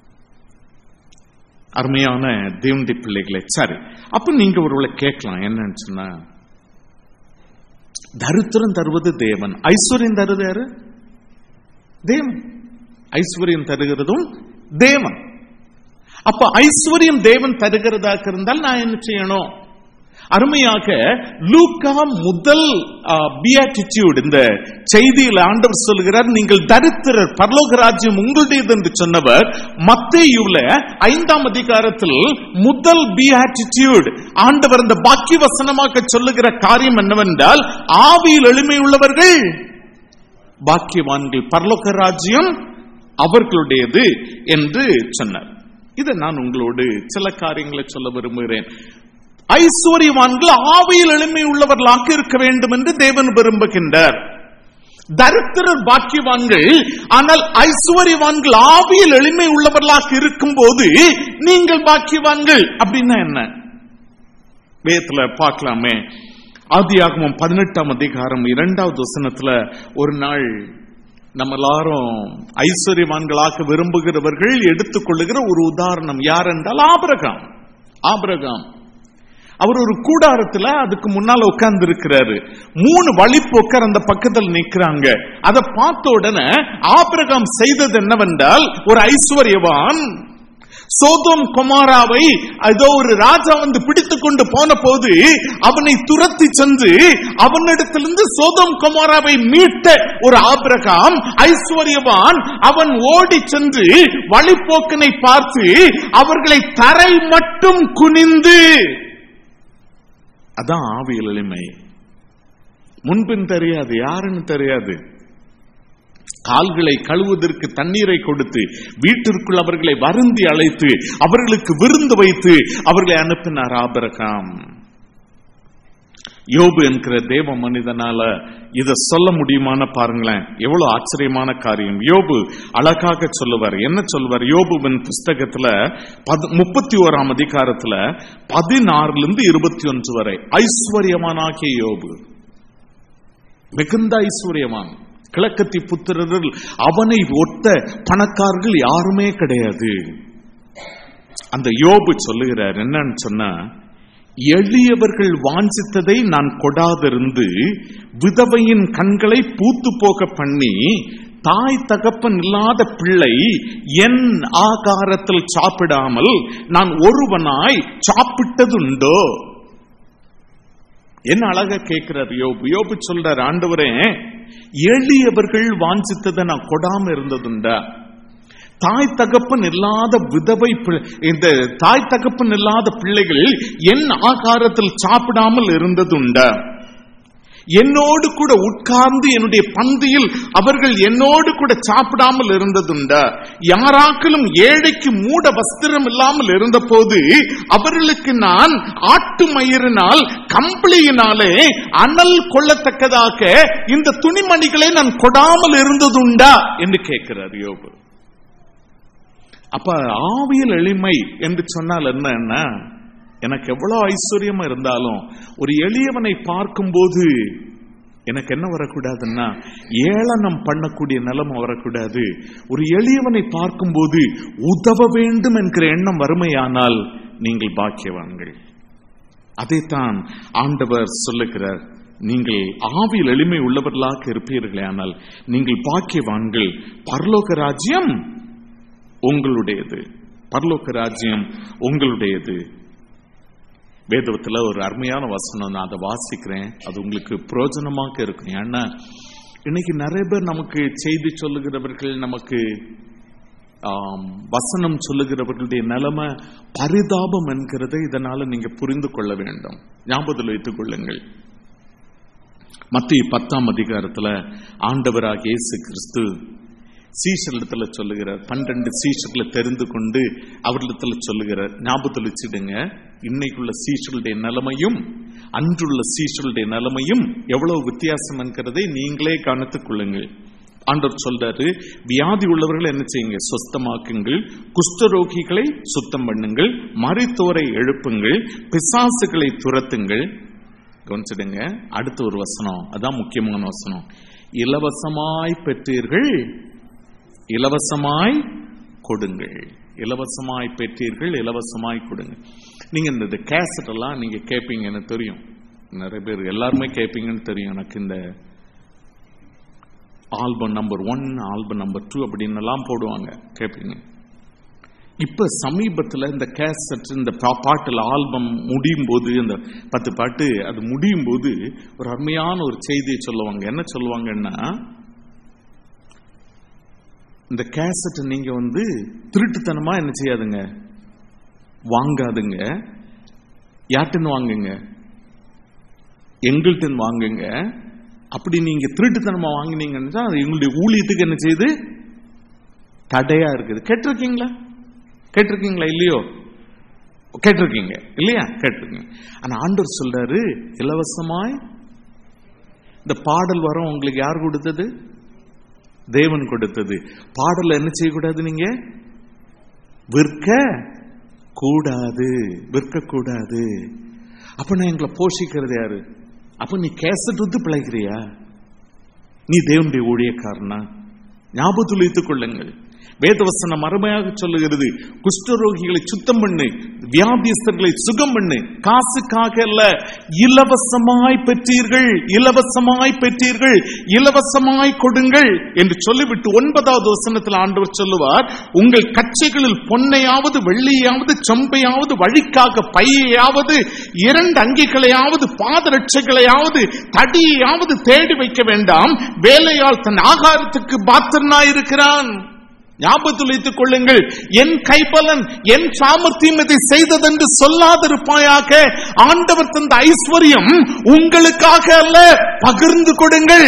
அருமையான தேவண்டி பிள்ளைகளை சரி அப்ப நீங்க ஒருவேளை கேட்கலாம் என்னன்னு சொன்னா தரித்திரம் தருவது தேவன் ஐஸ்வர்யம் தருவது யாரு தேவன் ஐஸ்வர்யம் தருகிறதும் தேவன் அப்ப ஐஸ்வர்யம் தேவன் தருகிறதாக இருந்தால் நான் என்ன செய்யணும் அருமையாக லூக்கா முதல் பியாட்டிடியூட் இந்த செய்தியில் ஆண்டவர் சொல்கிறார் நீங்கள் தரித்திரர் பரலோக ராஜ்யம் உங்களுடையது என்று சொன்னவர் மத்தேயுல ஐந்தாம் அதிகாரத்தில் முதல் பியாட்டிடியூட் ஆண்டவர் இந்த பாக்கிய வசனமாக சொல்லுகிற காரியம் என்னவென்றால் ஆவியில் எளிமை உள்ளவர்கள் பாக்கியவான்கள் பரலோக ராஜ்யம் அவர்களுடையது என்று சொன்னார் இதை நான் உங்களோடு சில காரியங்களை சொல்ல விரும்புகிறேன் ஐஸ்வர்யவான்கள் ஆவியில் எளிமை உள்ளவர்களாக இருக்க வேண்டும் என்று தேவன் விரும்புகின்றார் தரித்திரர் பாக்கியவான்கள் ஆனால் ஐஸ்வர்யவான்கள் ஆவியில் எளிமை உள்ளவர்களாக இருக்கும் போது நீங்கள் பாக்கியவான்கள் அப்படின்னா என்ன வேதத்துல பார்க்கலாமே ஆதியாகமம் பதினெட்டாம் அதிகாரம் இரண்டாவது வசனத்துல ஒரு நாள் நம்ம எல்லாரும் ஐஸ்வர்யவான்களாக விரும்புகிறவர்கள் எடுத்துக்கொள்ளுகிற ஒரு உதாரணம் யார் என்றால் ஆபரகாம் ஆபரகாம் அவர் ஒரு கூடாரத்துல அதுக்கு முன்னால உட்கார்ந்து இருக்கிறாரு மூணு வழிப்போக்கர் அந்த பக்கத்தில் நிக்கிறாங்க அதை பார்த்த உடனே ஆபிரகாம் செய்தது என்னவென்றால் ஒரு ஐஸ்வர்யவான் சோதோம் குமாராவை ஏதோ ஒரு ராஜா வந்து பிடித்து கொண்டு போன போது அவனை துரத்தி சென்று அவனிடத்திலிருந்து சோதோம் குமாராவை மீட்ட ஒரு ஆபிரகாம் ஐஸ்வர்யவான் அவன் ஓடி சென்று வழிப்போக்கனை பார்த்து அவர்களை தரை மட்டும் குனிந்து அதான் ஆவியல் எளிமை முன்பின் தெரியாது யாருன்னு தெரியாது கால்களை கழுவுவதற்கு தண்ணீரை கொடுத்து வீட்டிற்குள் அவர்களை வருந்தி அழைத்து அவர்களுக்கு விருந்து வைத்து அவர்களை அனுப்பினார் ஆபரகாம் யோபு என்கிற தேவ மனிதனால இத சொல்ல முடியுமான பாருங்களேன் எவ்வளவு ஆச்சரியமான காரியம் யோபு அழகாக சொல்லுவார் என்ன சொல்லுவார் யோபுவின் புஸ்தகத்துல முப்பத்தி ஓராம் அதிகாரத்துல பதினாறுல இருந்து இருபத்தி ஒன்று வரை ஐஸ்வர்யமானாகிய யோபு மிகுந்த ஐஸ்வர்யமான் கிழக்கத்தி புத்திரர்கள் அவனை ஒத்த பணக்காரர்கள் யாருமே கிடையாது அந்த யோபு சொல்லுகிறார் என்னன்னு சொன்னா எளியவர்கள் வாஞ்சித்ததை நான் கொடாதிருந்து விதவையின் கண்களை பூத்து போக பண்ணி தாய் தகப்பன் இல்லாத பிள்ளை என் ஆகாரத்தில் சாப்பிடாமல் நான் ஒருவனாய் சாப்பிட்டதுண்டோ என்ன அழகா கேட்கிறார் யோபு யோபு சொல்றார் ஆண்டவரே எளியவர்கள் வாஞ்சித்ததை நான் கொடாம இருந்ததுண்டா தாய் தகப்பன் இல்லாத விதவை இந்த தாய் தகப்பன் இல்லாத பிள்ளைகள் என் ஆகாரத்தில் சாப்பிடாமல் இருந்ததுண்டா என்னோடு கூட உட்கார்ந்து என்னுடைய பந்தியில் அவர்கள் என்னோடு கூட சாப்பிடாமல் இருந்ததுண்டா யாராக்களும் ஏழைக்கு மூட வஸ்திரம் இல்லாமல் இருந்த போது அவர்களுக்கு நான் ஆட்டு மயிரினால் கம்பளியினாலே அனல் கொள்ளத்தக்கதாக இந்த துணிமணிகளை நான் கொடாமல் இருந்ததுண்டா என்று கேட்கிறார் யோபு அப்ப ஆவியல் எளிமை என்று சொன்னால் என்ன எனக்கு எவ்வளவு ஐஸ்வர்யமா இருந்தாலும் ஒரு எளியவனை பார்க்கும்போது எனக்கு என்ன வரக்கூடாதுன்னா ஏளனம் பண்ணக்கூடிய நிலைமை வரக்கூடாது ஒரு எளியவனை பார்க்கும்போது உதவ வேண்டும் என்கிற எண்ணம் வறுமையானால் நீங்கள் பாக்கியவான்கள் அதைத்தான் ஆண்டவர் சொல்லுகிறார் நீங்கள் ஆவியில் எளிமை உள்ளவர்களாக இருப்பீர்களே ஆனால் நீங்கள் பாக்கியவான்கள் பரலோக ராஜ்யம் உங்களுடையது பரலோக ராஜ்யம் உங்களுடையது வேதவத்துல ஒரு அருமையான வசனம் நான் அதை வாசிக்கிறேன் அது உங்களுக்கு பிரயோஜனமாக இருக்கும் ஏன்னா இன்னைக்கு நிறைய பேர் நமக்கு செய்தி சொல்லுகிறவர்கள் நமக்கு வசனம் சொல்லுகிறவர்களுடைய நிலைமை பரிதாபம் என்கிறதை இதனால நீங்க புரிந்து கொள்ள வேண்டும் ஞாபகத்தில் வைத்துக் கொள்ளுங்கள் மத்திய பத்தாம் அதிகாரத்துல ஆண்டவராக இயேசு கிறிஸ்து சீஷரிடத்துல சொல்லுகிறார் பன்னிரண்டு சீஷர்களை தெரிந்து கொண்டு அவர்களிடத்துல சொல்லுகிறார் ஞாபகத்தில் வச்சுடுங்க இன்னைக்குள்ள சீஷர்களுடைய நிலைமையும் அன்றுள்ள சீஷர்களுடைய நிலைமையும் எவ்வளவு வித்தியாசம் என்கிறதை நீங்களே கவனித்துக் கொள்ளுங்கள் ஆண்டவர் சொல்றாரு வியாதி உள்ளவர்கள் என்ன செய்யுங்க சொஸ்தமாக்குங்கள் குஷ்டரோகிகளை சுத்தம் பண்ணுங்கள் மறைத்தோரை எழுப்புங்கள் பிசாசுகளை துரத்துங்கள் கவனிச்சிடுங்க அடுத்த ஒரு வசனம் அதான் முக்கியமான வசனம் இலவசமாய் பெற்றீர்கள் இலவசமாய் கொடுங்கள் இலவசமாய் பெற்றீர்கள் இலவசமாய் கொடுங்க நீங்க இந்த கேசட் எல்லாம் நீங்க கேட்பீங்கன்னு தெரியும் நிறைய பேர் எல்லாருமே கேட்பீங்கன்னு தெரியும் எனக்கு இந்த album number one album number two அப்படின்னு எல்லாம் போடுவாங்க கேட்பீங்க இப்ப சமீபத்தில் இந்த கேசட் இந்த பாட்டில் ஆல்பம் முடியும் போது இந்த பத்து பாட்டு அது முடியும் போது ஒரு அருமையான ஒரு செய்தியை சொல்லுவாங்க என்ன சொல்லுவாங்கன்னா இந்த கேசட் நீங்க வந்து திருட்டுத்தனமா என்ன செய்யாதுங்க வாங்காதுங்க யார்கிட்ட வாங்குங்க எங்கள்கிட்ட வாங்குங்க அப்படி நீங்க திருட்டுத்தனமா வாங்கினீங்கன்னா அது எங்களுடைய ஊழியத்துக்கு என்ன செய்யுது தடையா இருக்குது கேட்டிருக்கீங்களா கேட்டிருக்கீங்களா இல்லையோ கேட்டிருக்கீங்க இல்லையா கேட்டிருக்கீங்க ஆனா ஆண்டவர் சொல்றாரு இலவசமாய் இந்த பாடல் வரும் உங்களுக்கு யார் கொடுத்தது தேவன் கொடுத்தது பாடல என்ன செய்யக்கூடாது நீங்க விற்க கூடாது விற்க கூடாது அப்ப நான் எங்களை போஷிக்கிறது யாரு அப்ப நீ கேசட் வந்து பிழைக்கிறியா நீ தேவனுடைய ஊழியக்காரனா ஞாபகத்தில் வைத்துக் கொள்ளுங்கள் வேதவசனம் அருமையாக சொல்லுகிறது குஷ்டரோகிகளை சுத்தம் பண்ணு வியாதியஸ்தர்களை சுகம் பண்ணு காசுக்காக அல்ல இலவசமாய் பெற்றீர்கள் இலவசமாய் பெற்றீர்கள் இலவசமாய் கொடுங்கள் என்று சொல்லிவிட்டு ஒன்பதாவது வசனத்தில் ஆண்டவர் சொல்லுவார் உங்கள் கட்சிகளில் பொன்னையாவது வெள்ளியாவது செம்பையாவது வழிக்காக பையையாவது இரண்டு அங்கிகளையாவது பாதரட்சைகளையாவது தடியாவது தேடி வைக்க வேண்டாம் வேலையால் தன் ஆகாரத்துக்கு பாத்திரனாயிருக்கிறான் ஞாபகத்தில் வைத்துக் கொள்ளுங்கள் என் கைபலன் என் சாமர்த்தியம் இதை செய்ததென்று சொல்லாதிருப்பாயாக ஆண்டவர் தந்த ஐஸ்வர்யம் உங்களுக்காக அல்ல பகிர்ந்து கொடுங்கள்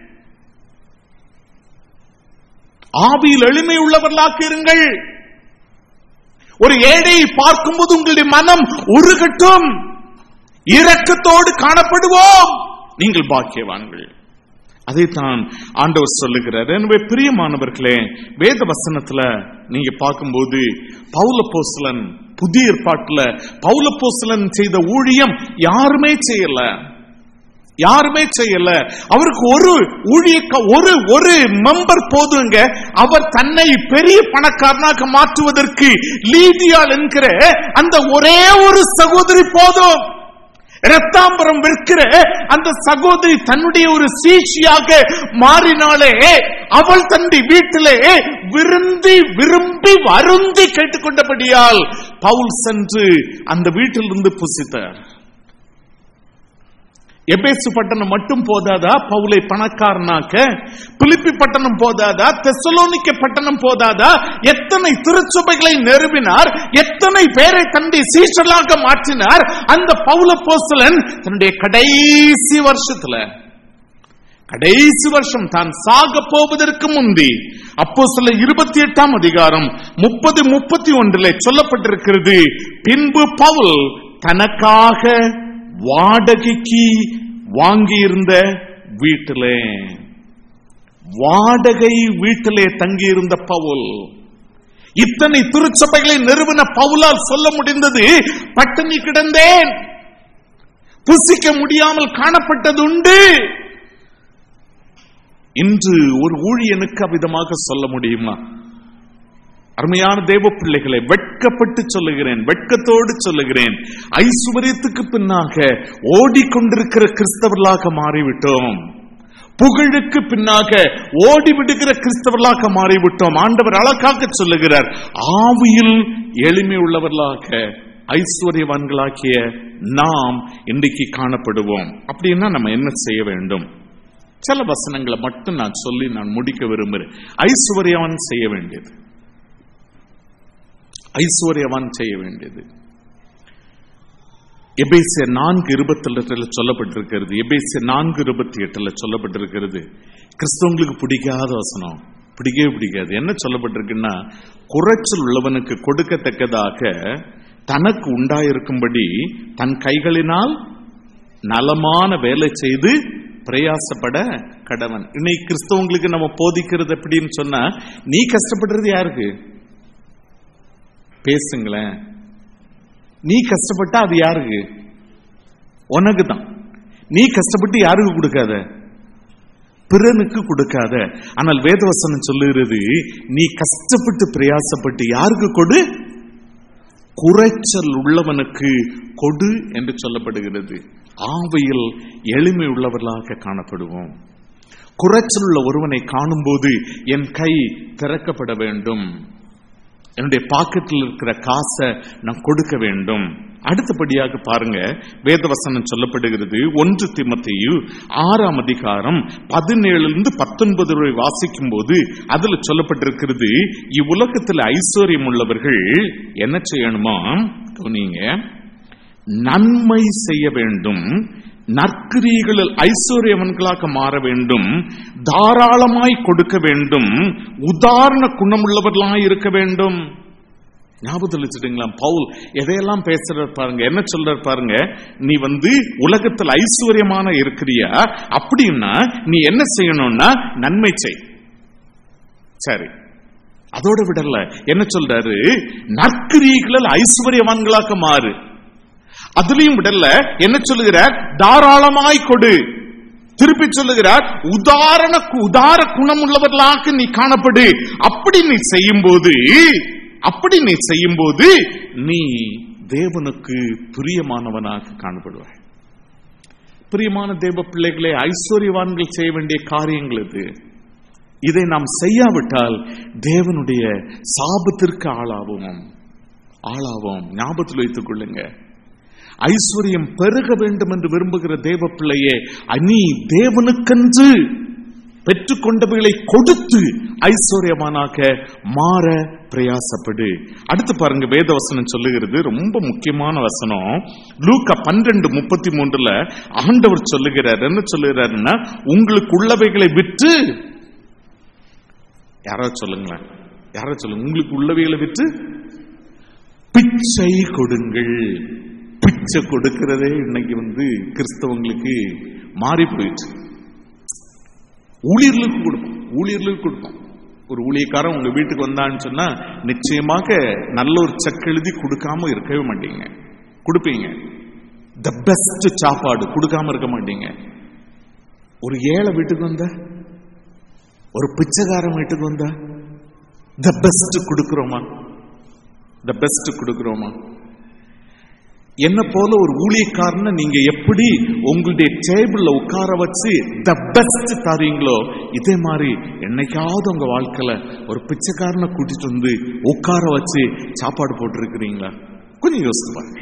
ஆவியில் எளிமை உள்ளவர்களாக இருங்கள் ஒரு ஏழையை பார்க்கும்போது உங்களுடைய மனம் உருகட்டும் இரக்கத்தோடு காணப்படுவோம் நீங்கள் பாக்கியவான்கள் அதைத்தான் ஆண்டவர் சொல்லுகிறார் எனவே பிரியமானவர்களே வேத வசனத்துல நீங்க பார்க்கும்போது பௌலப்போஸ்தலன் புதிய ஏற்பாட்டுல பௌலப்போஸ்தலன் செய்த ஊழியம் யாருமே செய்யல யாருமே செய்யல அவருக்கு ஒரு ஊழிய ஒரு ஒரு மெம்பர் போதுங்க அவர் தன்னை பெரிய பணக்காரனாக மாற்றுவதற்கு லீதியால் என்கிற அந்த ஒரே ஒரு சகோதரி போதும் ரத்தாம்பரம் விற்கிற அந்த சகோதரி தன்னுடைய ஒரு சீஷியாக மாறினாலே அவள் தன்னுடைய வீட்டிலே விரும்பி விரும்பி வருந்தி கேட்டுக்கொண்டபடியால் பவுல் சென்று அந்த வீட்டிலிருந்து புசித்தார் எபேசு பட்டணம் மட்டும் போதாதா பவுலை பணக்காரனாக்க பிலிப்பி பட்டணம் போதாதா தெசலோனிக்க பட்டணம் போதாதா எத்தனை திருச்சபைகளை நிறுவினார் எத்தனை பேரை தன்னுடைய சீசலாக மாற்றினார் அந்த பவுல போஸ்தலன் தன்னுடைய கடைசி வருஷத்துல கடைசி வருஷம் தான் சாக போவதற்கு முந்தி அப்போ சில இருபத்தி எட்டாம் அதிகாரம் முப்பது முப்பத்தி ஒன்றிலே சொல்லப்பட்டிருக்கிறது பின்பு பவுல் தனக்காக வாடகைக்கு வாங்கியிருந்த வீட்டிலே வாடகை வீட்டிலே தங்கியிருந்த பவுல் இத்தனை திருச்சபைகளை நிறுவன பவுலால் சொல்ல முடிந்தது பட்டினி கிடந்தேன் புசிக்க முடியாமல் காணப்பட்டது உண்டு இன்று ஒரு ஊழியனுக்கு அவ்விதமாக சொல்ல முடியுமா அருமையான தேவ பிள்ளைகளை வெட்கப்பட்டு சொல்லுகிறேன் வெட்கத்தோடு சொல்லுகிறேன் ஐஸ்வர்யத்துக்கு பின்னாக ஓடிக்கொண்டிருக்கிற கிறிஸ்தவர்களாக மாறிவிட்டோம் புகழுக்கு பின்னாக ஓடிவிடுகிற கிறிஸ்தவர்களாக மாறிவிட்டோம் ஆண்டவர் அழகாக சொல்லுகிறார் ஆவியில் எளிமை உள்ளவர்களாக ஐஸ்வர்யவான்களாகிய நாம் இன்றைக்கு காணப்படுவோம் அப்படின்னா நம்ம என்ன செய்ய வேண்டும் சில வசனங்களை மட்டும் நான் சொல்லி நான் முடிக்க விரும்புகிறேன் ஐஸ்வர்யவான் செய்ய வேண்டியது ஐஸ்வர்யவான் செய்ய வேண்டியது எபேசிய நான்கு இருபத்தி எட்டுல சொல்லப்பட்டிருக்கிறது எபேசிய நான்கு இருபத்தி எட்டுல சொல்லப்பட்டிருக்கிறது கிறிஸ்தவங்களுக்கு பிடிக்காத வசனம் பிடிக்கவே பிடிக்காது என்ன சொல்லப்பட்டிருக்குன்னா குறைச்சல் உள்ளவனுக்கு கொடுக்கத்தக்கதாக தனக்கு உண்டாயிருக்கும்படி தன் கைகளினால் நலமான வேலை செய்து பிரயாசப்பட கடவன் இன்னைக்கு கிறிஸ்தவங்களுக்கு நம்ம போதிக்கிறது எப்படின்னு சொன்னா நீ கஷ்டப்படுறது யாருக்கு பேசுங்களேன் நீ கஷ்டப்பட்டா அது யாருக்கு உனக்கு தான் நீ கஷ்டப்பட்டு யாருக்கு கொடுக்காத பிறனுக்கு கொடுக்காத ஆனால் வேதவசனம் சொல்லுகிறது நீ கஷ்டப்பட்டு பிரயாசப்பட்டு யாருக்கு கொடு குறைச்சல் உள்ளவனுக்கு கொடு என்று சொல்லப்படுகிறது ஆவையில் எளிமை உள்ளவர்களாக காணப்படுவோம் குறைச்சல் உள்ள ஒருவனை காணும்போது என் கை திறக்கப்பட வேண்டும் என்னுடைய பாக்கெட்டில் இருக்கிற காசை நான் கொடுக்க வேண்டும் அடுத்தபடியாக பாருங்க வேதவசனம் சொல்லப்படுகிறது ஒன்று திமத்தையு ஆறாம் அதிகாரம் பதினேழுலிருந்து பத்தொன்பது வரை வாசிக்கும் போது அதுல சொல்லப்பட்டிருக்கிறது இவ்வுலகத்தில் ஐஸ்வர்யம் உள்ளவர்கள் என்ன செய்யணுமா நீங்க நன்மை செய்ய வேண்டும் நற்கிரிகளில் ஐஸ்வர்யவன்களாக மாற வேண்டும் தாராளமாய் கொடுக்க வேண்டும் உதாரண குணமுள்ளவர்களாய் இருக்க வேண்டும் ஞாபகத்தில் வச்சுட்டீங்களா பவுல் எதையெல்லாம் பேசுற பாருங்க என்ன சொல்ற பாருங்க நீ வந்து உலகத்தில் ஐஸ்வர்யமான இருக்கிறியா அப்படின்னா நீ என்ன செய்யணும்னா நன்மை செய் சரி அதோட விடல என்ன சொல்றாரு நற்கிரிகளில் ஐஸ்வர்யவான்களாக மாறு அதுலயும் விடல என்ன சொல்லுகிறார் தாராளமாய் கொடு திருப்பி சொல்லுகிறார் உதாரண உதார குணம் உள்ளவர்களாக நீ காணப்படு அப்படி நீ செய்யும் போது அப்படி நீ செய்யும் போது நீ தேவனுக்கு பிரியமானவனாக காணப்படுவாய் பிரியமான தேவ பிள்ளைகளை ஐஸ்வர்யவான்கள் செய்ய வேண்டிய காரியங்கள் இது இதை நாம் செய்யாவிட்டால் தேவனுடைய சாபத்திற்கு ஆளாவோம் ஆளாவோம் ஞாபகத்தில் வைத்துக் கொள்ளுங்க ஐஸ்வர்யம் பெருக வேண்டும் என்று விரும்புகிற தேவ பிள்ளையே நீ தேவனுக்கென்று பெற்றுக்கொண்டவைகளை கொடுத்து ஐஸ்வர்யமானாக மாற பிரயாசப்படு அடுத்து பாருங்க வேத வசனம் சொல்லுகிறது ரொம்ப முக்கியமான வசனம் லூக்கா பன்னிரண்டு முப்பத்தி மூன்றுல ஆண்டவர் சொல்லுகிறார் என்ன சொல்லுகிறாருன்னா உங்களுக்கு உள்ளவைகளை விற்று யாராவது சொல்லுங்களேன் யாராவது சொல்லுங்க உங்களுக்கு உள்ளவைகளை விற்று பிச்சை கொடுங்கள் பிச்சை கொடுக்கிறதே இன்னைக்கு வந்து கிறிஸ்தவங்களுக்கு மாறி போயிடுச்சு ஊழியர்களுக்கு கொடுப்போம் ஊழியர்களுக்கு கொடுப்போம் ஒரு ஊழியக்காரன் உங்க வீட்டுக்கு வந்தான்னு சொன்னா நிச்சயமாக நல்ல ஒரு செக் எழுதி கொடுக்காம இருக்கவே மாட்டீங்க கொடுப்பீங்க த பெஸ்ட் சாப்பாடு கொடுக்காம இருக்க மாட்டீங்க ஒரு ஏழை வீட்டுக்கு வந்தா ஒரு பிச்சைக்காரன் வீட்டுக்கு வந்தா த பெஸ்ட் கொடுக்கிறோமா த பெஸ்ட் கொடுக்கிறோமா என்ன போல ஒரு ஊழியக்காரனை நீங்க எப்படி உங்களுடைய டேபிள்ல உட்கார வச்சு த பெஸ்ட் தரீங்களோ இதே மாதிரி என்னைக்காவது உங்க வாழ்க்கையில ஒரு பிச்சைக்காரனை கூட்டிட்டு வந்து உட்கார வச்சு சாப்பாடு போட்டிருக்கிறீங்களா கொஞ்சம் யோசித்து பாருங்க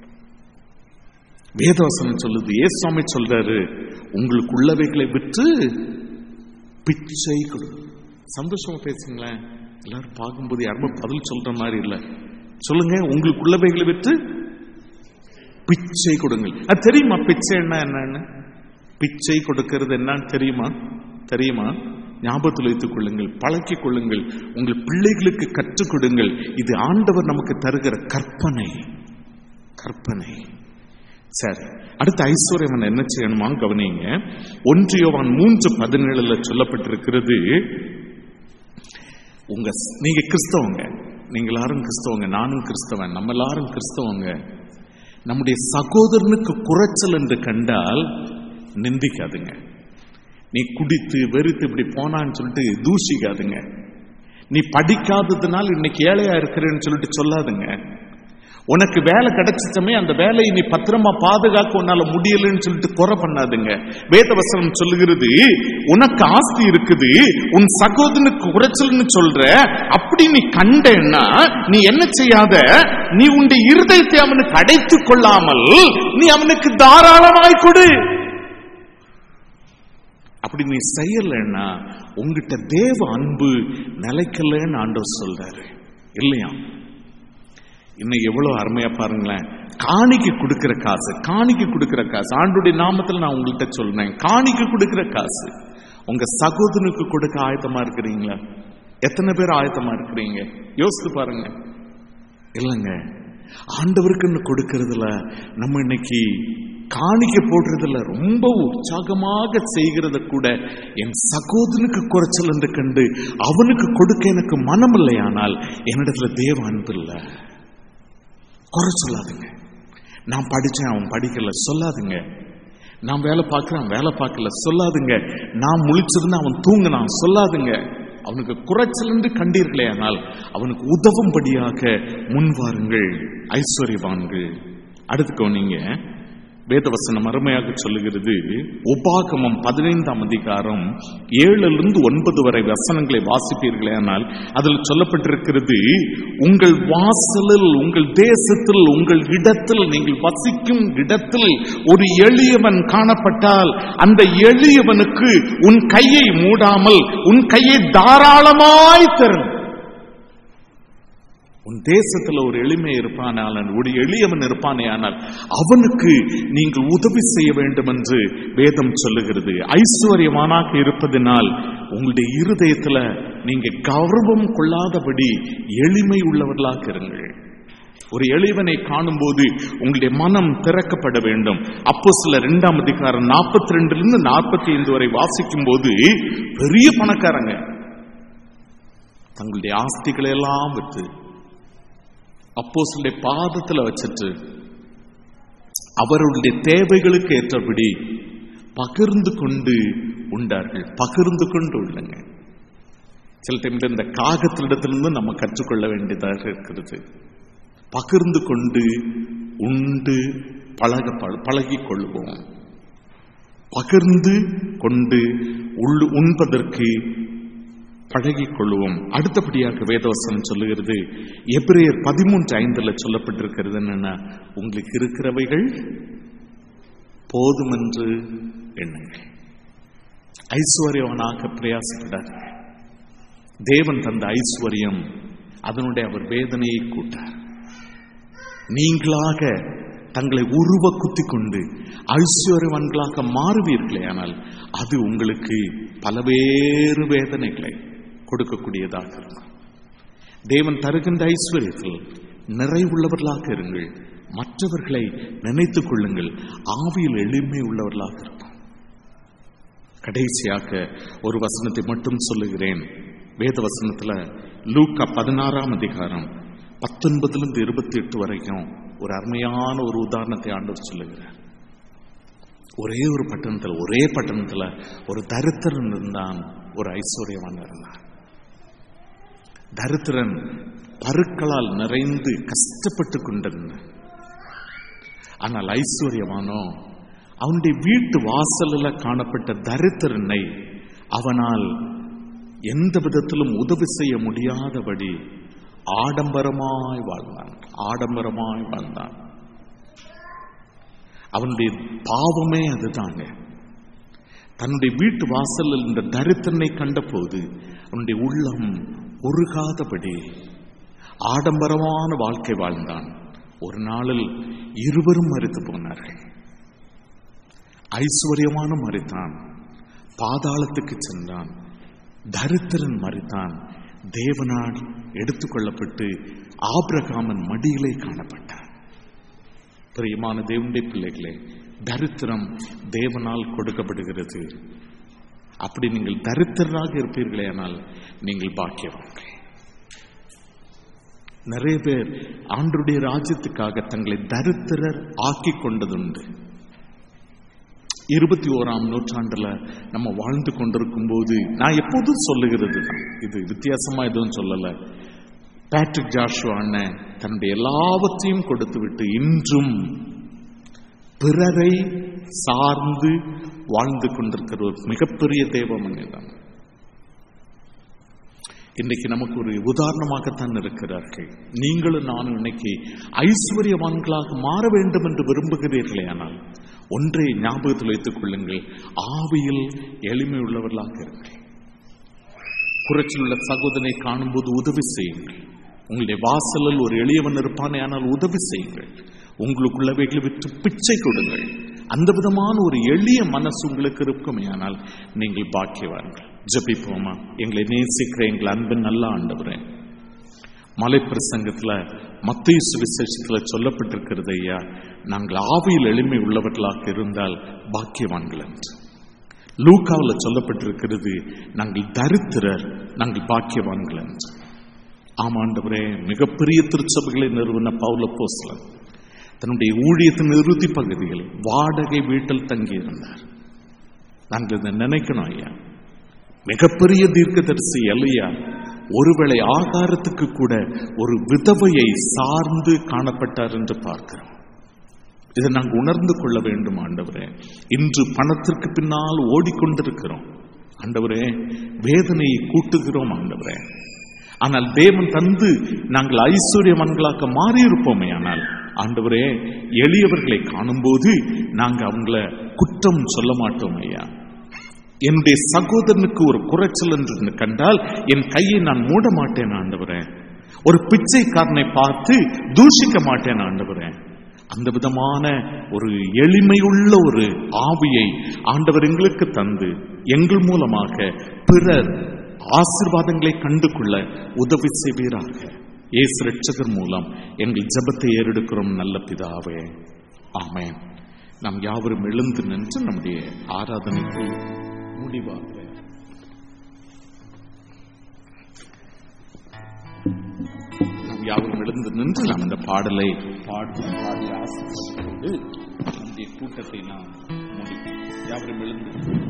வேதவசனம் சொல்லுது ஏ சுவாமி சொல்றாரு உங்களுக்கு உள்ளவைகளை விற்று பிச்சை கொடு சந்தோஷமா பேசுங்களேன் எல்லாரும் பார்க்கும்போது யாருமே பதில் சொல்ற மாதிரி இல்ல சொல்லுங்க உங்களுக்கு உள்ளவைகளை விற்று பிச்சை கொடுங்கள் அது தெரியுமா பிச்சை என்ன என்னன்னு பிச்சை கொடுக்கிறது என்னன்னு தெரியுமா தெரியுமா ஞாபகத்தில் வைத்துக் கொள்ளுங்கள் பழக்கிக் கொள்ளுங்கள் உங்கள் பிள்ளைகளுக்கு கற்றுக் கொடுங்கள் இது ஆண்டவர் நமக்கு தருகிற கற்பனை கற்பனை சரி அடுத்த ஐஸ்வர்யவன் என்ன செய்யணுமா கவனிங்க ஒன்றியவான் மூன்று பதினேழுல சொல்லப்பட்டிருக்கிறது உங்க நீங்க கிறிஸ்தவங்க நீங்க எல்லாரும் கிறிஸ்தவங்க நானும் கிறிஸ்தவன் நம்ம எல்லாரும் கிறிஸ்தவங்க நம்முடைய சகோதரனுக்கு குறைச்சல் என்று கண்டால் நிந்திக்காதுங்க நீ குடித்து வெறுத்து இப்படி போனான்னு சொல்லிட்டு தூஷிக்காதுங்க நீ படிக்காததுனால இன்னைக்கு ஏழையா இருக்கிறேன்னு சொல்லிட்டு சொல்லாதுங்க உனக்கு வேலை கிடைச்சிட்டமே அந்த வேலையை நீ பத்திரமா பாதுகாக்க உன்னால முடியலன்னு சொல்லிட்டு குறை பண்ணாதுங்க வேதவசனம் சொல்லுகிறது உனக்கு ஆஸ்தி இருக்குது உன் சகோதரனுக்கு குறைச்சல்னு சொல்ற அப்படி நீ கண்டேன்னா நீ என்ன செய்யாத நீ உன்னுடைய இருதயத்தை அவனுக்கு அடைத்துக் கொள்ளாமல் நீ அவனுக்கு தாராளமாய் கொடு அப்படி நீ செய்யலைன்னா உங்ககிட்ட தேவ அன்பு நிலைக்கலன்னு ஆண்டவர் சொல்றாரு இல்லையா இன்னும் எவ்வளவு அருமையா பாருங்களேன் காணிக்கு கொடுக்கிற காசு காணிக்கு கொடுக்கிற காசு ஆண்டுடைய நாமத்தில் நான் உங்கள்கிட்ட சொல்றேன் காணிக்கு கொடுக்கிற காசு உங்க சகோதரனுக்கு கொடுக்க ஆயத்தமா இருக்கிறீங்களா எத்தனை பேர் ஆயத்தமா இருக்கிறீங்க யோசித்து பாருங்க இல்லைங்க ஆண்டவருக்குன்னு கொடுக்கறதுல நம்ம இன்னைக்கு காணிக்க போடுறதுல ரொம்ப உற்சாகமாக செய்கிறத கூட என் சகோதரனுக்கு குறைச்சல் என்று கண்டு அவனுக்கு கொடுக்க எனக்கு மனம் இல்லையானால் என்னிடத்துல தேவ அன்பு இல்லை குறை சொல்லாதுங்க நான் படிச்சேன் அவன் படிக்கல சொல்லாதுங்க நான் வேலை பார்க்கிறேன் வேலை பார்க்கல சொல்லாதுங்க நான் முழிச்சிருந்தா அவன் தூங்கினான் சொல்லாதுங்க அவனுக்கு குறைச்சல் என்று கண்டீர்களே ஆனால் அவனுக்கு உதவும்படியாக முன்வாருங்கள் ஐஸ்வர்யவான்கள் அடுத்து கவனிங்க வேதவசனம் அருமையாக சொல்லுகிறது உபாகமம் பதினைந்தாம் அதிகாரம் ஏழிலிருந்து ஒன்பது வரை வசனங்களை வாசிப்பீர்களே ஆனால் அதில் சொல்லப்பட்டிருக்கிறது உங்கள் வாசலில் உங்கள் தேசத்தில் உங்கள் இடத்தில் நீங்கள் வசிக்கும் இடத்தில் ஒரு எளியவன் காணப்பட்டால் அந்த எளியவனுக்கு உன் கையை மூடாமல் உன் கையை தாராளமாய் தரும் உன் தேசத்துல ஒரு எளிமை இருப்பானால் ஒரு எளியவன் இருப்பானே ஆனால் அவனுக்கு நீங்கள் உதவி செய்ய வேண்டும் என்று வேதம் சொல்லுகிறது ஐஸ்வர்யமானாக இருப்பதனால் உங்களுடைய இருதயத்துல நீங்க கௌரவம் கொள்ளாதபடி எளிமை உள்ளவர்களாக இருங்கள் ஒரு எளிவனை காணும் போது உங்களுடைய மனம் திறக்கப்பட வேண்டும் அப்போ சில இரண்டாம் அதிகாரம் நாற்பத்தி ரெண்டுல இருந்து நாற்பத்தி ஐந்து வரை வாசிக்கும் போது பெரிய பணக்காரங்க தங்களுடைய ஆஸ்திகளை எல்லாம் விற்று அப்போ பாதத்தில் வச்சுட்டு அவர்களுடைய தேவைகளுக்கு ஏற்றபடி பகிர்ந்து கொண்டு உண்டார்கள் பகிர்ந்து கொண்டு உள்ளங்க சில டைம்ல இந்த காகத்திலிடத்திலிருந்து நம்ம கற்றுக்கொள்ள வேண்டியதாக இருக்கிறது பகிர்ந்து கொண்டு உண்டு பழக பழகிக் கொள்வோம் பகிர்ந்து கொண்டு உள் உண்பதற்கு பழகிக் கொள்வோம் அடுத்தபடியாக வேதவசனம் சொல்லுகிறது எபிரேயர் பதிமூன்று ஐந்துல சொல்லப்பட்டிருக்கிறது என்னன்னா உங்களுக்கு இருக்கிறவைகள் போதுமென்று எண்ணுங்கள் ஐஸ்வர்யவனாக பிரயாசப்படார் தேவன் தந்த ஐஸ்வர்யம் அதனுடைய அவர் வேதனையை கூட்டார் நீங்களாக தங்களை உருவ குத்தி கொண்டு ஐஸ்வர்யவன்களாக மாறுவீர்களே ஆனால் அது உங்களுக்கு பலவேறு வேதனைகளை கொடுக்கக்கூடியதாக இருக்கும் தேவன் தருகின்ற ஐஸ்வர்யத்தில் நிறைவுள்ளவர்களாக இருங்கள் மற்றவர்களை நினைத்துக் கொள்ளுங்கள் ஆவியில் எளிமை உள்ளவர்களாக இருப்போம் கடைசியாக ஒரு வசனத்தை மட்டும் சொல்லுகிறேன் வேத வசனத்துல லூக்கா பதினாறாம் அதிகாரம் பத்தொன்பதுல இருந்து இருபத்தி எட்டு வரைக்கும் ஒரு அருமையான ஒரு உதாரணத்தை ஆண்டவர் சொல்லுகிறார் ஒரே ஒரு பட்டணத்துல ஒரே பட்டணத்துல ஒரு தரித்திரன் இருந்தான் ஒரு ஐஸ்வர்யவான் இருந்தான் தரித்திரன் பருக்களால் நிறைந்து கஷ்டப்பட்டு கொண்டிருந்தான் ஆனால் ஐஸ்வர்யவானோ அவனுடைய வீட்டு வாசலில் காணப்பட்ட தரித்திரனை அவனால் எந்த விதத்திலும் உதவி செய்ய முடியாதபடி ஆடம்பரமாய் வாழ்ந்தான் ஆடம்பரமாய் வாழ்ந்தான் அவனுடைய பாவமே அதுதாங்க தன்னுடைய வீட்டு வாசலில் இந்த தரித்திரனை கண்டபோது அவனுடைய உள்ளம் உருகாதபடி ஆடம்பரமான வாழ்க்கை வாழ்ந்தான் ஒரு நாளில் இருவரும் மறித்து போனார்கள் ஐஸ்வர்யமான மறித்தான் பாதாளத்துக்கு சென்றான் தரித்திரன் மறித்தான் தேவனால் எடுத்துக்கொள்ளப்பட்டு ஆபிரகாமன் மடியிலே காணப்பட்டான் பிரியமான தேவனுடைய பிள்ளைகளே தரித்திரம் தேவனால் கொடுக்கப்படுகிறது அப்படி நீங்கள் தரித்திரராக இருப்பீர்களே ஆனால் நீங்கள் பாக்கியவான்கள் நிறைய பேர் ஆண்டுடைய ராஜ்யத்துக்காக தங்களை தரித்திரர் ஆக்கி கொண்டதுண்டு இருபத்தி ஓராம் நூற்றாண்டுல நம்ம வாழ்ந்து கொண்டிருக்கும் போது நான் எப்போதும் சொல்லுகிறது தான் இது வித்தியாசமா எதுவும் சொல்லல பேட்ரிக் ஜாஷுவா அண்ணன் தன்னுடைய எல்லாவற்றையும் கொடுத்து விட்டு இன்றும் பிறரை சார்ந்து வாழ்ந்து கொண்டிருக்கிற ஒரு மிகப்பெரிய தேவ மனிதன் இன்றைக்கு நமக்கு ஒரு உதாரணமாகத்தான் இருக்கிறார்கள் நீங்களும் நானும் இன்னைக்கு ஐஸ்வர்யவான்களாக மாற வேண்டும் என்று விரும்புகிறீர்களே ஆனால் ஒன்றை ஞாபகத்தில் வைத்துக் கொள்ளுங்கள் ஆவியில் எளிமை உள்ளவர்களாக இருங்கள் குறைச்சல் உள்ள சகோதரனை காணும்போது உதவி செய்யுங்கள் உங்களுடைய வாசலில் ஒரு எளியவன் இருப்பானே ஆனால் உதவி செய்யுங்கள் உங்களுக்குள்ளவைகளை விட்டு பிச்சை கொடுங்கள் அந்த விதமான ஒரு எளிய மனசு உங்களுக்கு இருக்குமே ஆனால் நீங்கள் பாக்கியவான்கள் ஜபிப்போமா எங்களை நேசிக்கிற எங்கள் அன்பின் நல்ல ஆண்டவரே மலை பிரசங்கத்துல மத்திய சுவிசேஷத்துல சொல்லப்பட்டிருக்கிறது ஐயா நாங்கள் ஆவியில் எளிமை உள்ளவர்களாக இருந்தால் பாக்கியவான்கள் என்று லூக்காவில் சொல்லப்பட்டிருக்கிறது நாங்கள் தரித்திரர் நாங்கள் பாக்கியவான்கள் என்று ஆமாண்டவரே மிகப்பெரிய திருச்சபைகளை நிறுவன பவுல போஸ்லன் தன்னுடைய ஊழியத்தின் இறுதி பகுதியில் வாடகை வீட்டில் தங்கியிருந்தார் நாங்கள் இதை நினைக்கணும் ஐயா மிகப்பெரிய தீர்க்கதரிசி எல்லையா ஒருவேளை ஆகாரத்துக்கு கூட ஒரு விதவையை சார்ந்து காணப்பட்டார் என்று பார்க்கிறோம் இதை நாங்கள் உணர்ந்து கொள்ள வேண்டும் ஆண்டவரே இன்று பணத்திற்கு பின்னால் ஓடிக்கொண்டிருக்கிறோம் ஆண்டவரே வேதனையை கூட்டுகிறோம் ஆண்டவரே ஆனால் தேவன் தந்து நாங்கள் ஐஸ்வர்யவான்களாக மாறியிருப்போமே ஆனால் ஆண்டவரே எளியவர்களை காணும்போது நாங்கள் அவங்கள குற்றம் சொல்ல மாட்டோம் ஐயா என்னுடைய சகோதரனுக்கு ஒரு குறைச்சல் என்று கண்டால் என் கையை நான் மூட மாட்டேன் ஆண்டவரே ஒரு பிச்சைக்காரனை பார்த்து தூஷிக்க மாட்டேன் ஆண்டவரே அந்த விதமான ஒரு எளிமையுள்ள ஒரு ஆவியை ஆண்டவர் எங்களுக்கு தந்து எங்கள் மூலமாக பிறர் ஆசிர்வாதங்களை கண்டு கொள்ள உதவி செய்வீராக இயேசு ரட்சகர் மூலம் எங்கள் ஜெபத்தை ஏறெடுக்கிறோம் நல்ல பிதாவே ஆமென் நாம் யாவரும் எழுந்து நின்று நம்முடைய ஆராதனைக்கு முடிவாக நாம் யாவரும் எழுந்து நின்று நாம் இந்த பாடலை பாடி பாடி ஆசிரியர் நம்முடைய கூட்டத்தை நாம் முடிப்போம் யாவரும் எழுந்து